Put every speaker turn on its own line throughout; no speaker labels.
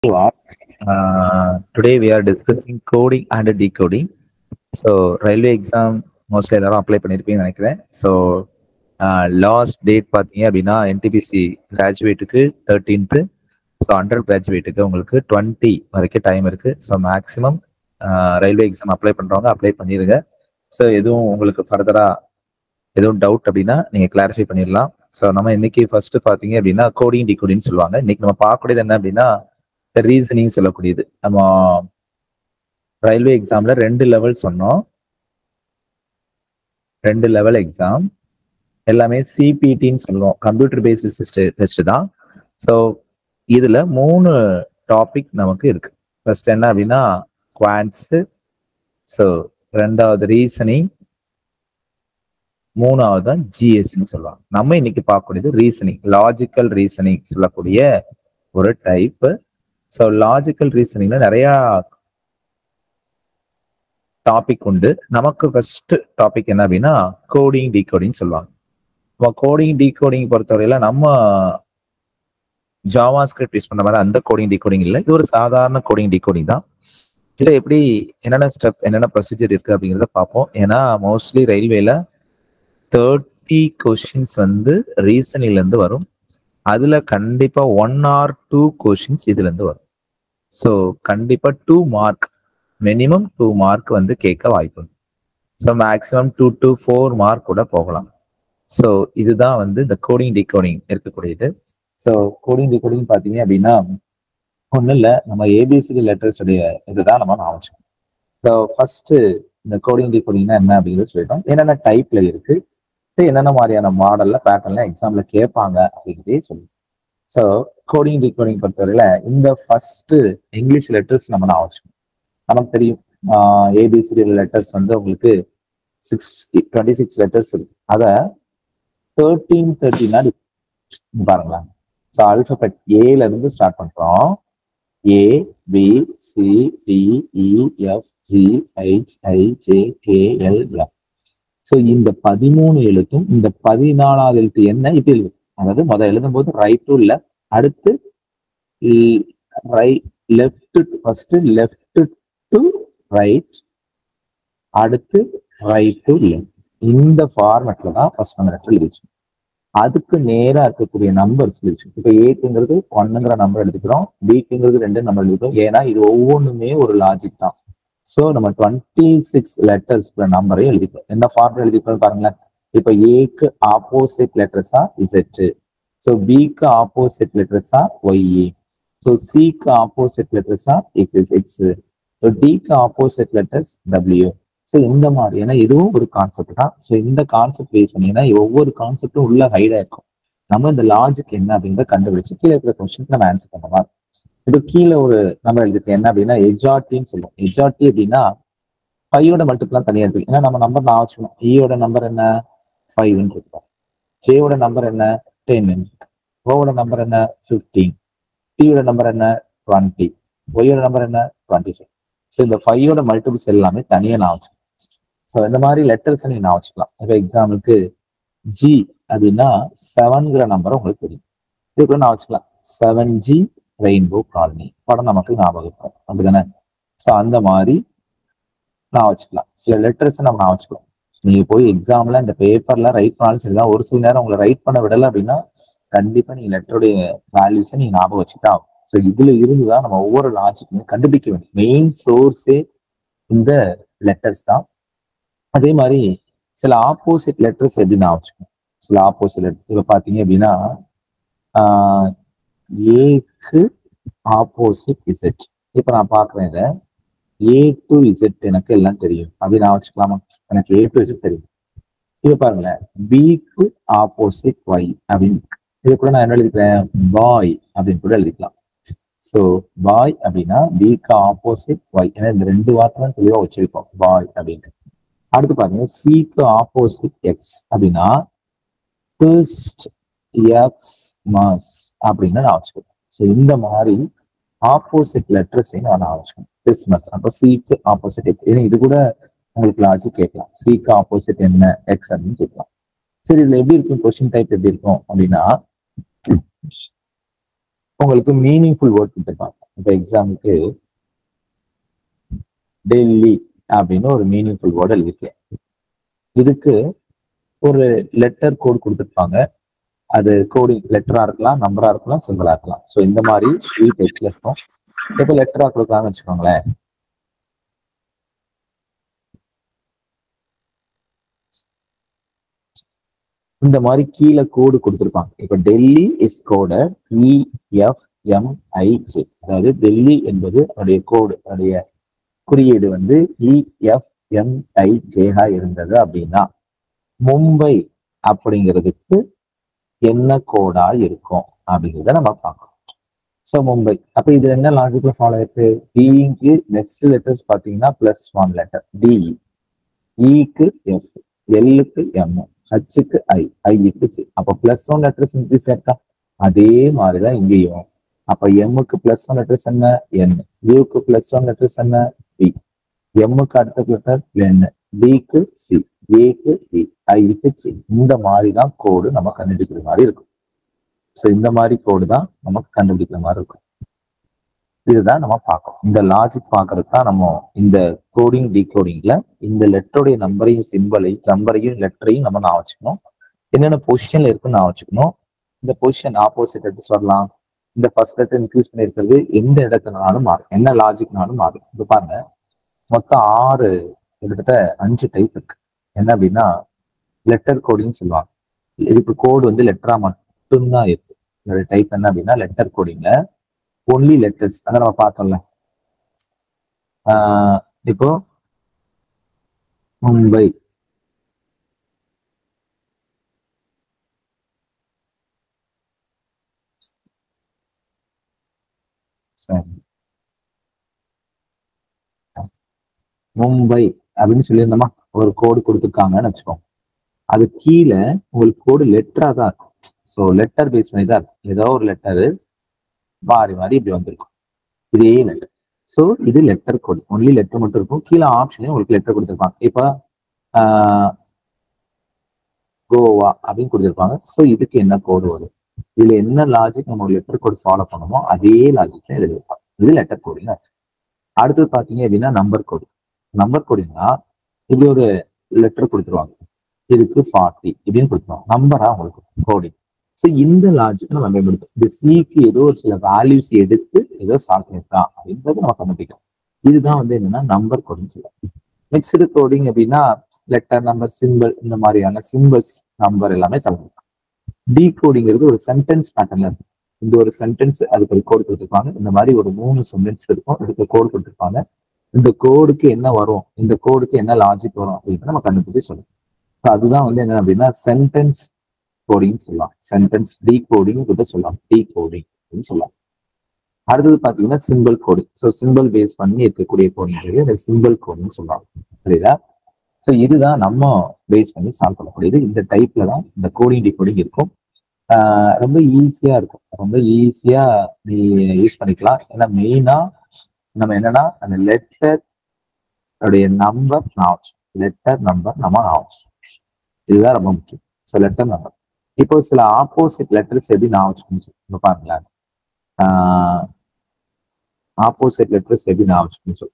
Uh, today we are discussing coding and decoding. So railway exam mostly எல்லாரும் apply பண்ணியிருப்பீங்கன்னு நினைக்கிறேன் so last date பார்த்தீங்க அப்படின்னா NTPC கிராஜுவேட்டுக்கு தேர்ட்டீன்த்து ஸோ அண்டர் கிராஜுவேட்டுக்கு உங்களுக்கு டுவெண்ட்டி வரைக்கும் டைம் இருக்குது so maximum railway exam apply பண்ணுறவங்க அப்ளை பண்ணிடுங்க ஸோ எதுவும் உங்களுக்கு ஃபர்தராக எதுவும் டவுட் அப்படின்னா நீங்கள் கிளாரிஃபை பண்ணிடலாம் ஸோ நம்ம இன்னைக்கு ஃபர்ஸ்ட் பார்த்தீங்க அப்படின்னா கோடிங் டிகோடின்னு சொல்லுவாங்க இன்னைக்கு நம்ம பார்க்கக்கூடியது என்ன அப்படின்னா ரீசனிங் சொல்லக்கூடியது நம்ம ரயில்வே எக்ஸாம்ல ரெண்டு லெவல் சொன்னோம் ரெண்டு லெவல் எக்ஸாம் எல்லாமே சிபிடின்னு சொல்லுவோம் கம்ப்யூட்டர் பேஸ்டு டெஸ்ட் தான் ஸோ இதுல மூணு டாபிக் நமக்கு இருக்கு ஃபர்ஸ்ட் என்ன அப்படின்னா குவான்ஸ் ஸோ ரெண்டாவது ரீசனிங் மூணாவது தான் ஜிஎஸ்ன்னு சொல்லுவாங்க நம்ம இன்னைக்கு பார்க்கக்கூடியது ரீசனிங் லாஜிக்கல் ரீசனிங் சொல்லக்கூடிய ஒரு டைப் ஸோ லாஜிக்கல் ரீசனிங்ல நிறைய டாபிக் உண்டு நமக்கு ஃபர்ஸ்ட் டாபிக் என்ன அப்படின்னா கோடிங் டீகோடிங் சொல்லுவாங்க இப்போ கோடிங் டீகோடிங் பொறுத்தவரையில நம்ம ஜாவா ஸ்கிரிப்ட் யூஸ் பண்ண மாதிரி அந்த கோடிங் டீகோடிங் இல்லை இது ஒரு சாதாரண கோடிங் டீகோடிங் தான் இதில் எப்படி என்னென்ன ஸ்டெப் என்னென்ன ப்ரொசீஜர் இருக்கு அப்படிங்கிறத பார்ப்போம் ஏன்னா மோஸ்ட்லி ரயில்வேல தேர்ட்டி கொஷின்ஸ் வந்து ரீசனிங்ல இருந்து வரும் அதுல கண்டிப்பா ஒன் ஆர் டூ கொஷின்ஸ் இதுல இருந்து வரும் ஸோ கண்டிப்பா two mark minimum two mark வந்து கேட்க வாய்ப்பு so maximum two to four mark கூட போகலாம் ஸோ இதுதான் வந்து இந்த கோடிங் டிகோடிங் இருக்கக்கூடியது ஸோ கோடிங் டிகோடிங் பார்த்தீங்க அப்படின்னா ஒன்றும் இல்லை நம்ம ஏபிசிடி லெட்டர்ஸ் உடைய இதுதான் நம்ம ஆரம்பிச்சோம் ஸோ ஃபர்ஸ்ட் இந்த கோடிங் டிகோடிங்னா என்ன அப்படிங்கிறது சொல்லிட்டோம் என்னென்ன டைப்ல இருக்கு என்னென்ன மாதிரியான மாடல்ல பேட்டர்ன்ல எக்ஸாம்ல கேட்பாங்க அப்படிங்கிறதே சொல்லி ஸோ கோடிங் டிகோடிங் பொறுத்தவரையில இந்த ஃபர்ஸ்ட் இங்கிலீஷ் லெட்டர்ஸ் நம்ம நான் வச்சுக்கணும் நமக்கு தெரியும் ஏபிசிடி லெட்டர்ஸ் வந்து உங்களுக்கு சிக்ஸ் டுவெண்ட்டி சிக்ஸ் லெட்டர்ஸ் இருக்கு அத தேர்ட்டீன் தேர்ட்டினா பாருங்களேன் ஸோ அல்பபெட் ஏல இருந்து ஸ்டார்ட் பண்றோம் A B C D E F G H I J K L F so இந்த பதிமூணு எழுத்தும் இந்த பதினாலாவது எழுத்து என்ன இப்படி எழுதும் அதாவது முதல் எழுதும் போது ரைட் டு லெஃப்ட் அடுத்து right left first left to right அடுத்து ரைட் டு லெஃப்ட் இந்த ஃபார்மேட்ல தான் ஃபர்ஸ்ட் நம்ம லெட்டர் எழுதிச்சு அதுக்கு நேரா இருக்கக்கூடிய நம்பர்ஸ் எழுதிச்சு இப்போ ஏக்குங்கிறது ஒன்னுங்கிற நம்பர் எடுத்துக்கிறோம் பிக்குங்கிறது ரெண்டு நம்பர் எழுதிக்கிறோம் ஏன்னா இது ஒவ்வொன்றுமே ஒரு லாஜிக் தான் ஸோ நம்ம டுவெண்ட்டி சிக்ஸ் லெட்டர்ஸ் நம்பரையும் எழுதிக்கிறோம் என்ன ஃபார்முலா எழுதிக்கிறோம் பாருங்களேன் இப்போ ஏக்கு ஆப்போசிட் லெட்டர்ஸா இசெட் ஸோ பிக்கு ஆப்போசிட் லெட்டர்ஸா ஒய்ஏ ஸோ சிக்கு ஆப்போசிட் லெட்டர்ஸா எக்ஸ் எக்ஸ் ஸோ டிக்கு ஆப்போசிட் லெட்டர்ஸ் டபிள்யூ ஸோ இந்த மாதிரி ஏன்னா இதுவும் ஒரு கான்செப்ட் தான் ஸோ இந்த கான்செப்ட் பேஸ் பண்ணீங்கன்னா ஒவ்வொரு கான்செப்டும் உள்ள ஹைடா இருக்கும் நம்ம இந்த லாஜிக் என்ன அப்படின்றத கண்டுபிடிச்சு கீழே இருக்கிற கொஸ்டின் நம்ம ஆன்சர் பண்ண மாதிரி இப்போ கீழே ஒரு நம்ம எழுதிருக்கேன் என்ன அப்படின்னா எஜாட்டின்னு சொல்லுவோம் எஜாட்டி அப்படின்னா ஃபைவோட மல்டிப்ளாம் தனியாக இருக்கு ஏன்னா நம்ம நம்பர் நான் வச்சுக்கணும் ஈயோட நம்பர் என்ன ஃபைவ்னு இருக்கும் ஜேவோட நம்பர் என்ன டென் ஓவோட நம்பர் என்ன ஃபிஃப்டீன் டியோட நம்பர் என்ன டுவெண்ட்டி ஒய்யோட நம்பர் என்ன டுவெண்ட்டி ஃபைவ் ஸோ இந்த ஃபைவோட மல்டிபிள்ஸ் எல்லாமே தனியாக நான் வச்சுக்கணும் ஸோ இந்த மாதிரி லெட்டர்ஸ் நீங்க நான் வச்சுக்கலாம் இப்போ எக்ஸாம்பிளுக்கு ஜி அப்படின்னா செவன்கிற நம்பர் உங்களுக்கு தெரியும் இதுக்குள்ள நான் வச்சுக்கலாம் செவன் ஜி ரெயின்போ காலனி படம் நமக்கு ஞாபகம் இருக்கும் அப்படிதானே ஸோ அந்த மாதிரி நான் வச்சுக்கலாம் சில லெட்டர்ஸ் நம்ம நான் வச்சுக்கலாம் நீங்க போய் எக்ஸாம்ல இந்த பேப்பர்ல ரைட் பண்ணாலும் சரிதான் ஒரு சில நேரம் உங்களை ரைட் பண்ண விடல அப்படின்னா கண்டிப்பா நீங்க லெட்டருடைய வேல்யூஸை நீங்க ஞாபகம் வச்சுக்கிட்டா ஆகும் ஸோ இதுல இருந்துதான் நம்ம ஒவ்வொரு லாஜிக்குமே கண்டுபிடிக்க வேண்டிய மெயின் சோர்ஸே இந்த லெட்டர்ஸ் தான் அதே மாதிரி சில ஆப்போசிட் லெட்டர்ஸ் எப்படி நான் வச்சுக்கணும் சில ஆப்போசிட் லெட்டர்ஸ் இப்போ பார்த்தீங்க அப்படின்னா ஏக்கு ஆப்போசிட் இசட் இப்போ நான் பார்க்குறேன் இதை ஏ டு இசட் எனக்கு எல்லாம் தெரியும் அப்படி நான் வச்சுக்கலாமா எனக்கு ஏ டு இசட் தெரியும் இப்போ பாருங்களேன் பிக்கு ஆப்போசிட் ஒய் அப்படின்னு இது கூட நான் என்ன எழுதிக்கிறேன் பாய் அப்படின்னு கூட எழுதிக்கலாம் ஸோ பாய் அப்படின்னா பிக்கு ஆப்போசிட் ஒய் ஏன்னா இந்த ரெண்டு வார்த்தை தான் தெளிவாக வச்சிருக்கோம் பாய் அப்படின்ட்டு அடுத்து பாருங்க சிக்கு ஆப்போசிட் எக்ஸ் அப்படின்னா ஃபர்ஸ்ட் எக்ஸ் மாஸ் அப்படின்னு நான் வச்சுக்கிறேன் ஸோ இந்த மாதிரி ஆப்போசிட் லெட்டர்ஸையும் நான் வச்சுக்கணும் கிறிஸ்மஸ் அப்போ சிக்கு ஆப்போசிட் எக்ஸ் ஏன்னா இது கூட உங்களுக்கு லாஜிக் கேட்கலாம் சிக்கு ஆப்போசிட் என்ன எக்ஸ் அப்படின்னு கேட்கலாம் சரி இதுல எப்படி இருக்கும் கொஸ்டின் டைப் எப்படி இருக்கும் அப்படின்னா உங்களுக்கு மீனிங்ஃபுல் வேர்ட் கொடுத்துருப்பாங்க இப்போ எக்ஸாம்பிளுக்கு டெல்லி அப்படின்னு ஒரு மீனிங்ஃபுல் வேர்டு எழுதிருக்கேன் இதுக்கு ஒரு லெட்டர் கோடு கொடுத்துருப்பாங்க அது கோடிங் லெட்டரா இருக்கலாம் நம்பரா இருக்கலாம் சிம்பிளா இருக்கலாம் ஸோ இந்த மாதிரி த்ரீ டைப்ஸ்ல இருக்கும் இப்போ லெட்டரா கொடுக்குறாங்கன்னு வச்சுக்கோங்களேன் இந்த மாதிரி கீழே கோடு கொடுத்துருப்பாங்க இப்ப டெல்லி இஸ் கோட இஎஃப்எம்ஐஜே அதாவது டெல்லி என்பது அதனுடைய கோடு அதனுடைய குறியீடு வந்து இஎஃப்எம்ஐஜேஹா இருந்தது அப்படின்னா மும்பை அப்படிங்கிறதுக்கு என்ன கோடா இருக்கும் அப்படிங்கிறத நம்ம பார்க்கணும் ஸோ மும்பை அப்ப இது என்ன லாஜிக்ல ஃபாலோ ஆயிருக்கு டிக்கு நெக்ஸ்ட் லெட்டர்ஸ் பார்த்தீங்கன்னா பிளஸ் ஒன் லெட்டர் டி இக்கு எஃப் எல்லுக்கு எம் ஹச்சுக்கு ஐ ஐக்கு சி அப்ப பிளஸ் ஒன் லெட்டர்ஸ் இன்க்ரீஸ் ஆயிருக்கா அதே மாதிரிதான் இங்கேயும் அப்ப எம்முக்கு பிளஸ் ஒன் லெட்டர்ஸ் என்ன என் யூக்கு பிளஸ் ஒன் லெட்டர்ஸ் என்ன பி எம்முக்கு அடுத்த லெட்டர் என் டிக்கு சி ஏக்கு டி ஐக்கு சி இந்த மாதிரி தான் கோடு நம்ம கண்டுபிடிக்கிற மாதிரி இருக்கும் ஸோ இந்த மாதிரி கோடு தான் நமக்கு கண்டுபிடிக்கிற மாதிரி இருக்கும் இதுதான் நம்ம பார்க்கணும் இந்த லாஜிக் பார்க்கறதுக்கு தான் நம்ம இந்த கோடிங் டிகோடிங்ல இந்த லெட்டருடைய நம்பரையும் சிம்பலையும் நம்பரையும் லெட்டரையும் நம்ம நான் வச்சுக்கணும் என்னென்ன பொசிஷன்ல இருக்குன்னு நான் வச்சுக்கணும் இந்த பொசிஷன் ஆப்போசிட் லெட்டர்ஸ் வரலாம் இந்த ஃபர்ஸ்ட் லெட்டர் இன்க்ரீஸ் பண்ணியிருக்கிறது எந்த இடத்துனாலும் மாறும் என்ன லாஜிக்னாலும் மாறும் இப்போ பாருங்க மொத்தம் ஆறு கிட்டத்தட்ட அஞ்சு டைப் இருக்கு என்ன அப்படின்னா லெட்டர் கோடிங் சொல்லுவாங்க இதுக்கு கோடு வந்து லெட்டரா மட்டும்தான் இருக்கு இதோட டைப் என்ன அப்படின்னா லெட்டர் கோடிங்ல ஒன்லி லெட்டர்ஸ் அதை நம்ம பார்த்தோம்ல ஆஹ் இப்போ மும்பை சரி மும்பை அப்படின்னு சொல்லியிருந்தோமா ஒரு கோடு கொடுத்துருக்காங்கன்னு வச்சுக்கோங்க அது கீழே உங்களுக்கு கோடு லெட்டரா தான் இருக்கும் ஸோ லெட்டர் பேஸ் பண்ணி தான் இருக்கும் ஏதோ ஒரு லெட்டரு மாறி மாறி இப்படி வந்திருக்கும் இதே லெட்டர் ஸோ இது லெட்டர் கோடு ஒன்லி லெட்டர் மட்டும் இருக்கும் கீழே ஆப்ஷன்லயும் உங்களுக்கு லெட்டர் கொடுத்துருப்பாங்க இப்போ கோவா அப்படின்னு கொடுத்துருப்பாங்க ஸோ இதுக்கு என்ன கோடு வரும் இதுல என்ன லாஜிக் நம்ம ஒரு லெட்டர் கோடு ஃபாலோ பண்ணுமோ அதே லாஜிக் தான் இதுல இருப்பாங்க இது லெட்டர் கோடிங் அடுத்தது பாத்தீங்க அப்படின்னா நம்பர் கோடு நம்பர் கோடிங்னா இப்படி ஒரு லெட்டர் கொடுத்துருவாங்க இதுக்கு ஃபார்ட்டி இப்படின்னு கொடுத்துருவாங்க நம்பரா உங்களுக்கு கோடிங் ஸோ இந்த லாஜிக் நம்ம மேம்படுத்தும் இந்த சிக்கு ஏதோ ஒரு சில வேல்யூஸ் எடுத்து ஏதோ சால்வ் பண்ணிருக்கா அப்படின்றது நம்ம கண்டுபிடிக்கும் இதுதான் வந்து என்னன்னா நம்பர் கோடிங் சொல்லுவாங்க மிக்சடு கோடிங் அப்படின்னா லெட்டர் நம்பர் சிம்பிள் இந்த மாதிரியான சிம்பிள்ஸ் நம்பர் எல்லாமே கலந்துருக்கும் டீ கோடிங்கிறது ஒரு சென்டென்ஸ் பேட்டர்ன்ல இருக்கும் இந்த ஒரு சென்டென்ஸ் அதுக்கு ஒரு கோடு கொடுத்துருப்பாங்க இந்த மாதிரி ஒரு மூணு சென்டென்ஸ் இருக்கும் இதுக்கு கோடு கொடுத்துருப்பாங்க இந்த கோடுக்கு என்ன வரும் இந்த கோடுக்கு என்ன லாஜிக் வரும் அப்படின்னு நம்ம கண்டுபிடிச்சு சொல்லணும் அதுதான் வந்து என்ன அப்படின்னா சென்டென்ஸ் கோடிங் சொல்லலாம் சென்டென்ஸ் டீ கோடிங் கூட சொல்லலாம் டீ கோடிங் அப்படின்னு சொல்லலாம் அடுத்தது பாத்தீங்கன்னா symbol coding so symbol base பண்ணி இருக்கக்கூடிய கோடிங் அந்த சிம்பிள் கோடிங் சொல்லலாம் புரியுதா ஸோ இதுதான் நம்ம பேஸ் பண்ணி சால்வ் பண்ணக்கூடியது இந்த டைப்ல தான் இந்த கோடிங் டிகோடிங் இருக்கும் ஆஹ் ரொம்ப ஈஸியா இருக்கும் ரொம்ப ஈஸியா நீ யூஸ் பண்ணிக்கலாம் ஏன்னா மெயினா நம்ம என்னன்னா அந்த லெட்டர் உடைய நம்பர் நான் லெட்டர் நம்பர் நம்ம நான் இதுதான் ரொம்ப முக்கியம் ஸோ லெட்டர் நம்பர் இப்போ சில ஆப்போசிட் லெட்டர்ஸ் எப்படி நான் வச்சுக்கணும் இப்போ பாருங்களேன் ஆப்போசிட் லெட்டர்ஸ் எப்படி நான் வச்சுக்கணும் சொல்லு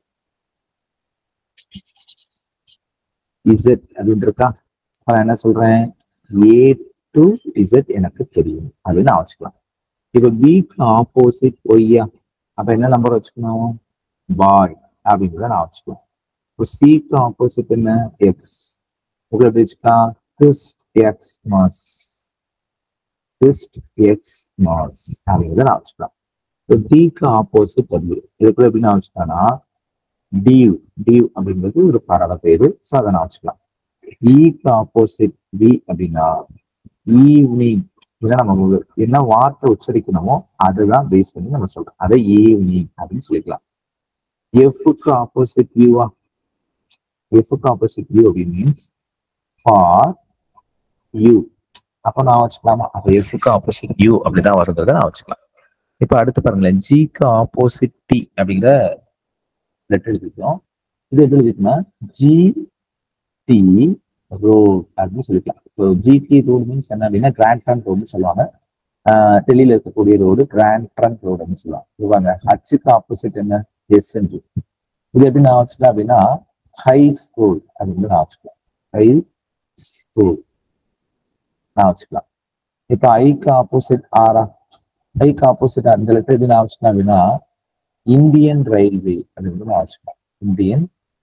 இசட் அப்படின்னு இருக்கா நான் என்ன சொல்றேன் ஏ டு இசட் எனக்கு தெரியும் அப்படின்னு நான் வச்சுக்கலாம் இப்போ பிக்கு ஆப்போசிட் ஒய்யா அப்ப என்ன நம்பர் வச்சுக்கணும் பாய் அப்படிங்கிறத நான் வச்சுக்கலாம் இப்போ சிக்கு ஆப்போசிட் என்ன எக்ஸ் உங்களை எப்படி வச்சுக்கலாம் Christ Xmas Christ Xmas அப்படிங்கிறத நான் வச்சுக்கலாம் இப்போ டிக்கு ஆப்போசிட் டபிள்யூ இதுக்குள்ள எப்படி நான் வச்சுக்கலாம்னா டிவ் டிவ் அப்படிங்கிறது ஒரு பறவை பேரு ஸோ அதை நான் வச்சுக்கலாம் ஈக்கு ஆப்போசிட் பி அப்படின்னா ஈவினிங் ஏன்னா நம்ம என்ன வார்த்தை உச்சரிக்கணுமோ அதுதான் பேஸ் பண்ணி நம்ம சொல்றோம் அதை ஈவினிங் அப்படின்னு சொல்லிக்கலாம் எஃப்க்கு ஆப்போசிட் வியூவா எஃப்க்கு ஆப்போசிட் வியூ அப்படின்னு மீன்ஸ் ஃபார் யூ அப்ப நான் வச்சுக்கலாமா அப்ப எஃப்க்கு ஆப்போசிட் யூ அப்படிதான் வருங்கிறத நான் வச்சுக்கலாம் இப்ப அடுத்து பாருங்களேன் ஜிக்கு ஆப்போசிட் டி அப்படிங்கிற லெட்டர் எழுதிக்கிறோம் இது எப்படி எழுதிக்கணும்னா ஜி டி ரோட் அப்படின்னு சொல்லிக்கலாம் ஸோ ஜிடி ரோடு மீன்ஸ் என்ன அப்படின்னா கிராண்ட் டான் ரோடுன்னு சொல்லுவாங்க டெல்லியில இருக்கக்கூடிய ரோடு கிராண்ட் ட்ரங்க் ரோடுன்னு சொல்லுவாங்க இவாங்க ஹச்சுக்கு ஆப்போசிட் என்ன எஸ் இது எப்படி நான் வச்சுக்கலாம் அப்படின்னா ஹை ஸ்கூல் அப்படின்னு நான் வச்சுக்கலாம் ஹை ஸ்கூல் நான் வச்சுக்கலாம் இப்ப ஐக்கு ஆப்போசிட் ஆரா ஐக்கு ஆப்போசிட் அந்த லெட்டர் எப்படி நான் வச்சுக்கலாம் அப்படின்னா இந்தியன் ரயில்வே அப்படின்னு நான் வச்சுக்கலாம் இந்தியன்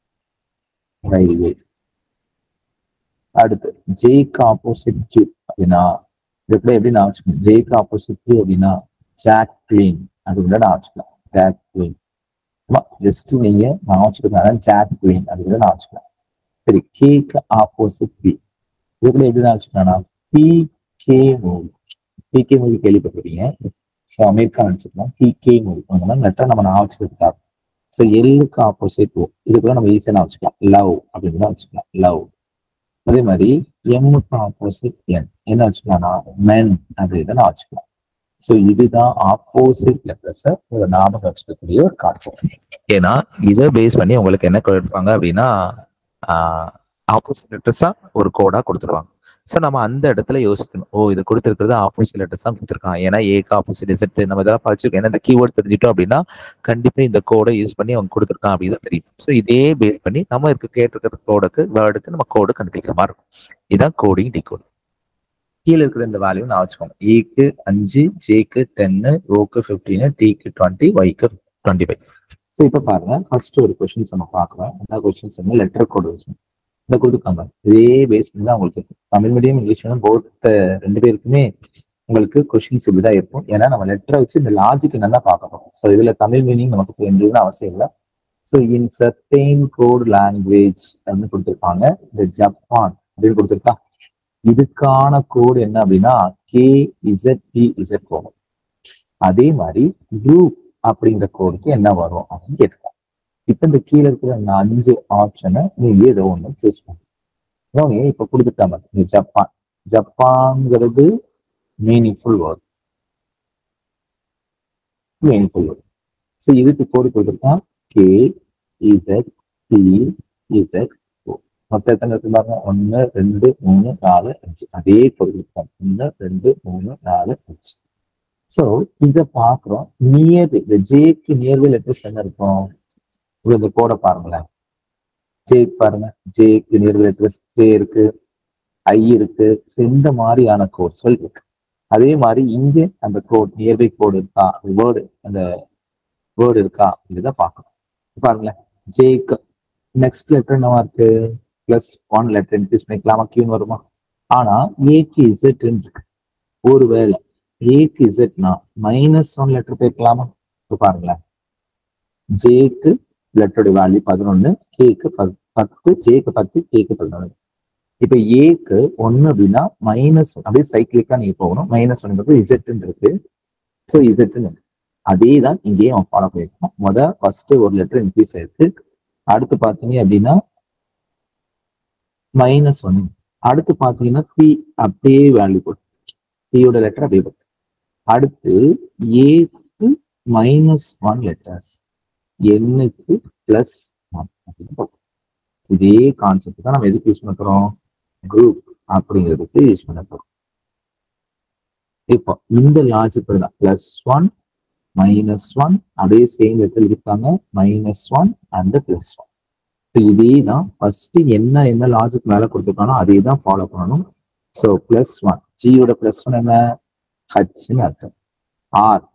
ரயில்வே அடுத்து ஜேக்கு ஆப்போசிட் கியூ அப்படின்னா இதுக்குள்ள எப்படி நான் வச்சுக்கணும் ஜேக்கு ஆப்போசிட் கியூ அப்படின்னா ஜாக் கிளீன் அப்படின்னு நான் வச்சுக்கலாம் ஜாக் கிளீன் ஜஸ்ட் நீங்க நான் வச்சுக்கிறதுனால ஜாக் கிளீன் அப்படின்னு நான் வச்சுக்கலாம் சரி கேக்கு ஆப்போசிட் பி இதுக்குள்ள எப்படி நான் வச்சுக்கலாம் P K movie P K movie கேள்விப்பட்டிருக்கீங்க ஸோ அமெரிக்கா வச்சுக்கலாம் பி கே மூவி அந்த லெட்டர் நம்ம நான் வச்சுக்கிறதுக்காக ஸோ எல்லுக்கு ஆப்போசிட் ஓ இதுக்குள்ள நம்ம ஈஸியாக நான் வச்சுக்கலாம் லவ் அப்படின்னு தான் வச்சுக்கலாம் லவ் அதே மாதிரி எம்முக்கு ஆப்போசிட் என் என்ன வச்சுக்கலாம்னா மென் அப்படின்னு நான் வச்சுக்கலாம் ஸோ இதுதான் ஆப்போசிட் லெட்டர்ஸை ஒரு ஞாபகம் வச்சுக்கக்கூடிய ஒரு காட்சி ஏன்னா இதை பேஸ் பண்ணி உங்களுக்கு என்ன கொடுப்பாங்க அப்படின்னா ஆப்போசிட் லெட்டர்ஸா ஒரு கோடா கொடுத்துருவாங்க ஸோ நம்ம அந்த இடத்துல யோசிக்கணும் ஓ இது கொடுத்துருக்கிறது ஆப்போசிட் லெட்டர்ஸ் தான் கொடுத்துருக்கான் ஏன்னா ஏக்கு ஆப்போசிட் இசட் நம்ம இதெல்லாம் படிச்சிருக்கோம் ஏன்னா இந்த கீவேர்ட் தெரிஞ்சிட்டோம் அப்படின்னா கண்டிப்பா இந்த கோடை யூஸ் பண்ணி அவங்க கொடுத்துருக்கான் அப்படின்னு தெரியும் ஸோ இதே பேஸ் பண்ணி நம்ம இருக்க கேட்டிருக்கிற கோடுக்கு வேர்டுக்கு நம்ம கோடு கண்டுபிடிக்கிற மாதிரி இருக்கும் இதுதான் கோடிங் டிகோட் கீழே இருக்கிற இந்த வேல்யூ நான் வச்சுக்கோங்க ஏக்கு அஞ்சு ஜேக்கு டென்னு ஓக்கு ஃபிஃப்டீனு டிக்கு டுவெண்ட்டி ஒய்க்கு டுவெண்ட்டி ஃபைவ் ஸோ இப்போ பாருங்க ஃபர்ஸ்ட் ஒரு கொஸ்டின்ஸ் நம்ம பார்க்கலாம் அந்த கொஸ்டின்ஸ் வந்து லெட்டர் கோடு யூஸ் இந்த கொடுத்துருக்காங்க இதே பேஸ் பண்ணி தான் உங்களுக்கு இருக்கும் Tamil medium English medium both ரெண்டு பேருக்குமே உங்களுக்கு கொஸ்டின்ஸ் இப்படிதான் இருக்கும் ஏன்னா நம்ம லெட்டரை வச்சு இந்த லாஜிக் என்னன்னா பார்க்க போறோம் ஸோ இதுல தமிழ் மீனிங் நமக்கு தெரிஞ்சதுன்னு அவசியம் இல்லை so in certain code language அப்படின்னு கொடுத்துருப்பாங்க இந்த ஜப்பான் அப்படின்னு கொடுத்துருக்கா இதுக்கான கோடு என்ன அப்படின்னா கே இசட் பி இசட் போகும் அதே மாதிரி குரூப் அப்படிங்கிற கோடுக்கு என்ன வரும் அப்படின்னு கேட்டிருக்காங்க இப்ப இந்த கீழே இருக்கிற இந்த அஞ்சு ஆப்ஷனை நீங்க ஏதோ ஒண்ணு சூஸ் பண்ணுங்க இப்ப கொடுத்துட்டாங்க இந்த ஜப்பான் ஜப்பான்ங்கிறது meaningful word meaningful word so இதுக்கு கோடு கொடுத்துருக்கான் கே இசட் பி இசட் மொத்த எத்தனை இருக்கு பாருங்க ஒன்னு ரெண்டு மூணு நாலு அஞ்சு அதே கோடு கொடுத்துருக்காங்க ஒன்னு ரெண்டு மூணு நாலு அஞ்சு ஸோ இதை பாக்குறோம் நியர் இந்த ஜேக்கு நியர்வே லெட்டர்ஸ் என்ன இருக்கும் இந்த கோடை பாருங்களேன் ஜேக் பாருங்க ஜேக்கு நியர்வே லெட்டர்ஸ் ஜே இருக்கு ஐ இருக்கு ஸோ இந்த மாதிரியான கோட்ஸ்கள் இருக்கு அதே மாதிரி இங்க அந்த கோட் நியர்பை கோடு இருக்கா வேர்டு அந்த வேர்டு இருக்கா இதுதான் பார்க்கணும் பாருங்களேன் ஜேக்கு நெக்ஸ்ட் லெட்டர் என்னவா இருக்கு பிளஸ் ஒன் லெட்டர் இன்க்ரீஸ் பண்ணிக்கலாமா கியூன்னு வருமா ஆனா ஏக்கு இசட் இருக்கு ஒருவேளை ஏக்கு இசட்னா மைனஸ் ஒன் லெட்டர் போயிருக்கலாமா இப்போ பாருங்களேன் ஜேக்கு லெட்டரோட வேல்யூ பதினொன்னு கேக்கு பத்து ஜேக்கு பத்து கேக்கு பதினொன்று இப்ப ஏக்கு ஒன்னு அப்படின்னா மைனஸ் அப்படியே சைக்கிளிக்கா நீங்க போகணும் மைனஸ் ஒன்னுங்கிறது இசட்னு இருக்கு ஸோ இசட்னு அதே தான் இங்கேயும் அவன் ஃபாலோ பண்ணியிருக்கான் முத ஃபர்ஸ்ட் ஒரு லெட்டர் இன்க்ரீஸ் ஆயிருக்கு அடுத்து பாத்தீங்க அப்படின்னா மைனஸ் ஒன்னு அடுத்து பாத்தீங்கன்னா பி அப்படியே வேல்யூ போட்டு பியோட லெட்டர் அப்படியே போட்டு அடுத்து ஏக்கு மைனஸ் ஒன் லெட்டர்ஸ் எண்ணுக்கு பிளஸ் ஒன் அப்படின்னு போட்டோம் இதே கான்செப்ட் தான் நம்ம எதுக்கு யூஸ் பண்றோம் குரூப் அப்படிங்கிறதுக்கு யூஸ் பண்ண போறோம் இப்போ இந்த லாஜிக் தான் பிளஸ் ஒன் மைனஸ் ஒன் அப்படியே சேம் லெட்டர் இருக்காங்க minus one and plus one இதே தான் ஃபர்ஸ்ட் என்ன என்ன லாஜிக் மேல கொடுத்துருக்கானோ அதே தான் ஃபாலோ பண்ணணும் ஸோ பிளஸ் ஒன் ஜியோட பிளஸ் ஒன் என்ன ஹச்னு அர்த்தம் ஆர்